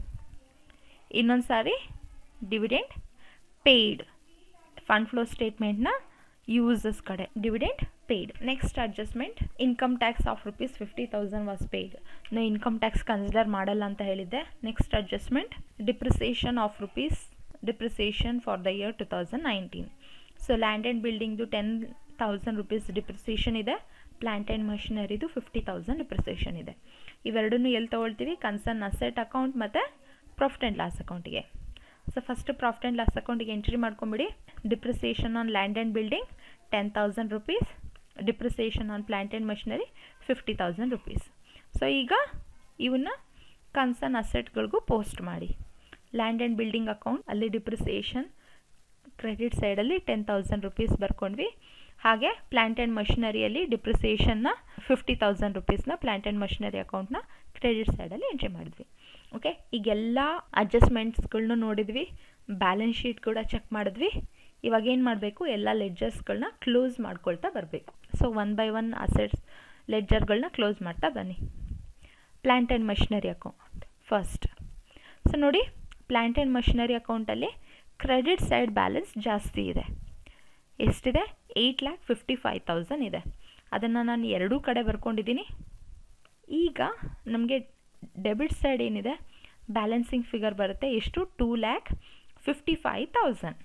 Speaker 1: ಇನ್ನೊಂದು ಸಾರಿ ಡಿವಿಡೆಂಟ್ ಪೇಯ್ಡ್ ಫಂಡ್ ಫ್ಲೋ ಸ್ಟೇಟ್ಮೆಂಟ್ನ ಯೂಸಸ್ ಕಡೆ dividend paid next adjustment income tax of rupees fifty thousand was paid no income tax consider ಮಾಡಲ್ಲ ಅಂತ ಹೇಳಿದ್ದೆ next adjustment depreciation of rupees depreciation for the year two thousand nineteen so land and ಬಿಲ್ಡಿಂಗ್ದು ten thousand rupees depreciation ಇದೆ plant and ಮಷಿನರಿದು fifty thousand depreciation ಇದೆ ಇವೆರಡನ್ನೂ ಎಲ್ಲಿ ತೊಗೊಳ್ತೀವಿ ಕನ್ಸರ್ನ್ ಅಸೆಟ್ ಅಕೌಂಟ್ ಮತ್ತು ಪ್ರಾಫಿಟ್ ಆ್ಯಂಡ್ ಲಾಸ್ ಅಕೌಂಟಿಗೆ so first profit and loss ಅಕೌಂಟಿಗೆ ಎಂಟ್ರಿ ಮಾಡ್ಕೊಂಬಿಡಿ depreciation on land and building ten thousand rupees depreciation on plant and machinery fifty thousand rupees so ಈಗ ಇವನ್ನ ಕನ್ಸರ್ನ್ ಅಸೆಟ್ಗಳಿಗೂ ಪೋಸ್ಟ್ ಮಾಡಿ land and building account ಅಲ್ಲಿ depreciation credit ಸೈಡಲ್ಲಿ ten thousand rupees ಬರ್ಕೊಂಡ್ವಿ ಹಾಗೆ ಪ್ಲ್ಯಾಂಟ್ ಆ್ಯಂಡ್ ಮಷಿನರಿಯಲ್ಲಿ ಡಿಪ್ರಿಸಿಯೇಷನ್ನ ಫಿಫ್ಟಿ ತೌಸಂಡ್ ರುಪೀಸ್ನ ಪ್ಲ್ಯಾಂಟ್ ಆ್ಯಂಡ್ ಮಷಿನರಿ ಅಕೌಂಟ್ನ ಕ್ರೆಡಿಟ್ ಸೈಡಲ್ಲಿ ಎಂಟ್ರಿ ಮಾಡಿದ್ವಿ ಓಕೆ ಈಗೆಲ್ಲ ಅಡ್ಜಸ್ಟ್ಮೆಂಟ್ಸ್ಗಳ್ನು ನೋಡಿದ್ವಿ ಬ್ಯಾಲೆನ್ಸ್ ಶೀಟ್ ಕೂಡ ಚೆಕ್ ಮಾಡಿದ್ವಿ ಇವಾಗ ಏನು ಮಾಡಬೇಕು ಎಲ್ಲ ಲೆಡ್ಜರ್ಸ್ಗಳನ್ನ ಕ್ಲೋಸ್ ಮಾಡ್ಕೊಳ್ತಾ ಬರಬೇಕು so one by one assets ಲೆಡ್ಜರ್ಗಳನ್ನ ಕ್ಲೋಸ್ ಮಾಡ್ತಾ ಬನ್ನಿ plant and machinery account first so ನೋಡಿ ಪ್ಲ್ಯಾಂಟ್ ಆ್ಯಂಡ್ ಮಷಿನರಿ ಅಕೌಂಟಲ್ಲಿ ಕ್ರೆಡಿಟ್ ಸೈಡ್ ಬ್ಯಾಲೆನ್ಸ್ ಜಾಸ್ತಿ ಇದೆ ಎಷ್ಟಿದೆ eight lakh fifty five thousand ಇದೆ ಅದನ್ನು ನಾನು ಎರಡೂ ಕಡೆ ಬರ್ಕೊಂಡಿದ್ದೀನಿ ಈಗ ನಮಗೆ ಡೆಬಿಟ್ ಸೈಡ್ ಏನಿದೆ ಬ್ಯಾಲೆನ್ಸಿಂಗ್ ಫಿಗರ್ ಬರುತ್ತೆ ಎಷ್ಟು two lakh fifty five thousand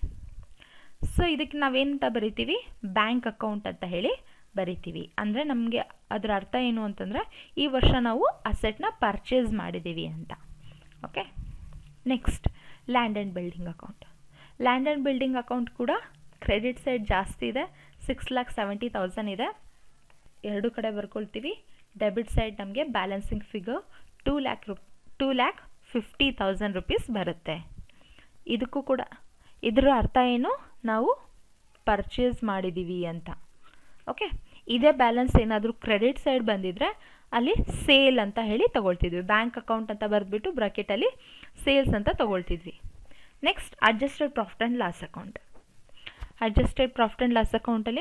Speaker 1: so ಇದಕ್ಕೆ ನಾವೇನಂತ ಬರಿತೀವಿ ಬ್ಯಾಂಕ್ ಅಕೌಂಟ್ ಅಂತ ಹೇಳಿ ಬರಿತೀವಿ ಅಂದರೆ ನಮಗೆ ಅದರ ಅರ್ಥ ಏನು ಅಂತಂದರೆ ಈ ವರ್ಷ ನಾವು ಅಸೆಟ್ನ ಪರ್ಚೇಸ್ ಮಾಡಿದ್ದೀವಿ ಅಂತ okay next land and building account land and building account ಕೂಡ ಕ್ರೆಡಿಟ್ ಸೈಡ್ ಜಾಸ್ತಿ ಇದೆ ಸಿಕ್ಸ್ ಲ್ಯಾಕ್ ಸೆವೆಂಟಿ ತೌಸಂಡ್ ಇದೆ ಎರಡು ಕಡೆ ಬರ್ಕೊಳ್ತೀವಿ ಡೆಬಿಟ್ ಸೈಡ್ ನಮಗೆ ಬ್ಯಾಲೆನ್ಸಿಂಗ್ ಫಿಗರ್ ಟೂ ಲ್ಯಾಕ್ ರು two lakh fifty thousand rupees ಬರುತ್ತೆ ಇದಕ್ಕೂ ಕೂಡ ಇದರ ಅರ್ಥ ಏನು ನಾವು ಪರ್ಚೇಸ್ ಮಾಡಿದ್ದೀವಿ ಅಂತ ಓಕೆ ಇದೇ ಬ್ಯಾಲೆನ್ಸ್ ಏನಾದರೂ ಕ್ರೆಡಿಟ್ ಸೈಡ್ ಬಂದಿದ್ರೆ ಅಲ್ಲಿ ಸೇಲ್ ಅಂತ ಹೇಳಿ ತಗೊಳ್ತಿದ್ವಿ ಬ್ಯಾಂಕ್ ಅಕೌಂಟ್ ಅಂತ ಬರೆದ್ಬಿಟ್ಟು ಬ್ರಾಕೆಟಲ್ಲಿ ಸೇಲ್ಸ್ ಅಂತ ತಗೊಳ್ತಿದ್ವಿ next adjusted profit and loss account adjusted profit and loss ಅಕೌಂಟಲ್ಲಿ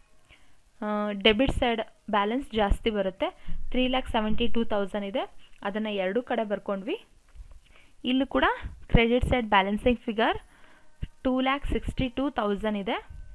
Speaker 1: ಡೆಬಿಟ್ ಸೈಡ್ ಬ್ಯಾಲೆನ್ಸ್ ಜಾಸ್ತಿ ಬರುತ್ತೆ three lakh seventy two thousand ಇದೆ ಅದನ್ನು ಎರಡೂ ಕಡೆ ಬರ್ಕೊಂಡ್ವಿ ಇಲ್ಲೂ ಕೂಡ credit side balancing figure two lakh sixty two thousand ಇದೆ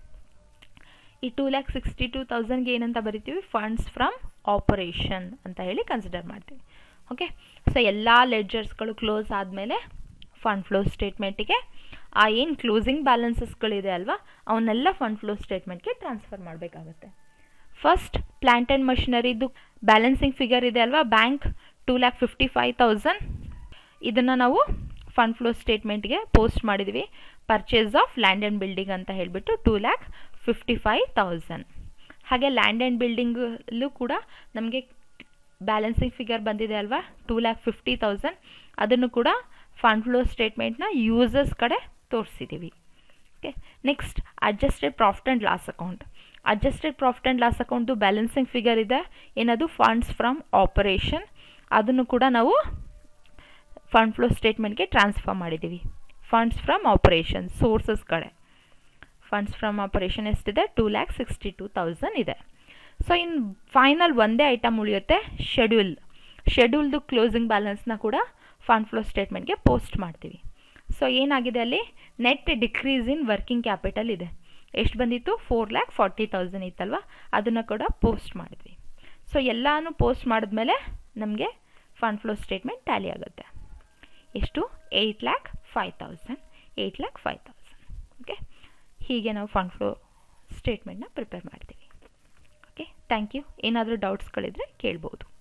Speaker 1: ಈ ಟೂ ಲ್ಯಾಕ್ ಸಿಕ್ಸ್ಟಿ ಟೂ ತೌಸಂಡ್ಗೆ ಏನಂತ ಬರಿತೀವಿ ಫಂಡ್ಸ್ ಫ್ರಮ್ ಆಪರೇಷನ್ ಅಂತ ಹೇಳಿ ಕನ್ಸಿಡರ್ ಮಾಡ್ತೀವಿ ಓಕೆ ಸೊ ಎಲ್ಲ ಲೆಡ್ಜರ್ಸ್ಗಳು ಕ್ಲೋಸ್ ಆದಮೇಲೆ ಫಂಡ್ ಫ್ಲೋ ಸ್ಟೇಟ್ಮೆಂಟಿಗೆ ಆ ಏನು ಕ್ಲೋಸಿಂಗ್ ಬ್ಯಾಲೆನ್ಸಸ್ಗಳಿದೆ ಅಲ್ವಾ ಅವನ್ನೆಲ್ಲ ಫಂಡ್ ಫ್ಲೋ ಸ್ಟೇಟ್ಮೆಂಟ್ಗೆ ಟ್ರಾನ್ಸ್ಫರ್ ಮಾಡಬೇಕಾಗುತ್ತೆ ಫಸ್ಟ್ ಪ್ಲ್ಯಾಂಟ್ ಆ್ಯಂಡ್ ಮಷಿನರಿದು ಬ್ಯಾಲೆನ್ಸಿಂಗ್ ಫಿಗರ್ ಇದೆ ಅಲ್ವಾ bank two lakh fifty five thousand ಇದನ್ನು ನಾವು ಫಂಡ್ ಫ್ಲೋ ಸ್ಟೇಟ್ಮೆಂಟ್ಗೆ ಪೋಸ್ಟ್ ಮಾಡಿದ್ವಿ purchase of land and building ಅಂತ ಹೇಳಿಬಿಟ್ಟು two lakh fifty five thousand ಹಾಗೆ ಲ್ಯಾಂಡ್ ಆ್ಯಂಡ್ ಬಿಲ್ಡಿಂಗಲ್ಲೂ ಕೂಡ ನಮಗೆ ಬ್ಯಾಲೆನ್ಸಿಂಗ್ ಫಿಗರ್ ಬಂದಿದೆ ಅಲ್ವಾ ಟೂ ಲ್ಯಾಕ್ ಫಿಫ್ಟಿ ತೌಸಂಡ್ ಅದನ್ನು ಕೂಡ ಫಂಡ್ ಫ್ಲೋ ಸ್ಟೇಟ್ಮೆಂಟ್ನ ಯೂಸರ್ಸ್ ಕಡೆ ತೋರಿಸಿದ್ದೀವಿ okay next adjusted profit and loss account adjusted profit and loss ಅಕೌಂಟ್ದು ಬ್ಯಾಲೆನ್ಸಿಂಗ್ ಫಿಗರ್ ಇದೆ ಏನದು ಫಂಡ್ಸ್ ಫ್ರಮ್ ಆಪರೇಷನ್ ಅದನ್ನು ಕೂಡ ನಾವು ಫಂಡ್ ಫ್ಲೋ ಸ್ಟೇಟ್ಮೆಂಟ್ಗೆ ಟ್ರಾನ್ಸ್ಫರ್ ಮಾಡಿದ್ದೀವಿ ಫಂಡ್ಸ್ ಫ್ರಮ್ ಆಪರೇಷನ್ ಸೋರ್ಸಸ್ ಕಡೆ ಫಂಡ್ಸ್ ಫ್ರಮ್ ಆಪರೇಷನ್ ಎಷ್ಟಿದೆ two lakh sixty two thousand ಇದೆ ಸೊ ಇನ್ನು ಫೈನಲ್ ಒಂದೇ ಐಟಮ್ ಉಳಿಯುತ್ತೆ ಶೆಡ್ಯೂಲ್ ಶೆಡ್ಯೂಲ್ದು ಕ್ಲೋಸಿಂಗ್ ಬ್ಯಾಲೆನ್ಸ್ನ ಕೂಡ ಫಂಡ್ ಫ್ಲೋ ಸ್ಟೇಟ್ಮೆಂಟ್ಗೆ ಪೋಸ್ಟ್ ಮಾಡ್ತೀವಿ ಸೊ ಏನಾಗಿದೆ ಅಲ್ಲಿ net decrease in working capital ಇದೆ ಎಷ್ಟು ಬಂದಿತ್ತು ಫೋರ್ ಲ್ಯಾಕ್ ಫಾರ್ಟಿ ತೌಸಂಡ್ ಇತ್ತಲ್ವ ಅದನ್ನು ಕೂಡ ಪೋಸ್ಟ್ ಮಾಡಿದ್ವಿ ಸೊ ಎಲ್ಲನೂ ಪೋಸ್ಟ್ ಮಾಡಿದ್ಮೇಲೆ ನಮಗೆ ಫಂಡ್ ಫ್ಲೋ ಸ್ಟೇಟ್ಮೆಂಟ್ ಟ್ಯಾಲಿ ಆಗುತ್ತೆ ಎಷ್ಟು eight lakh five thousand eight lakh five thousand okay ಹೀಗೆ ನಾವು ಫಂಡ್ ಫ್ಲೋ ಸ್ಟೇಟ್ಮೆಂಟ್ನ ಪ್ರಿಪೇರ್ ಮಾಡ್ತೀವಿ ಓಕೆ ಥ್ಯಾಂಕ್ ಯು ಏನಾದರೂ ಡೌಟ್ಸ್ಗಳಿದ್ರೆ ಕೇಳ್ಬೋದು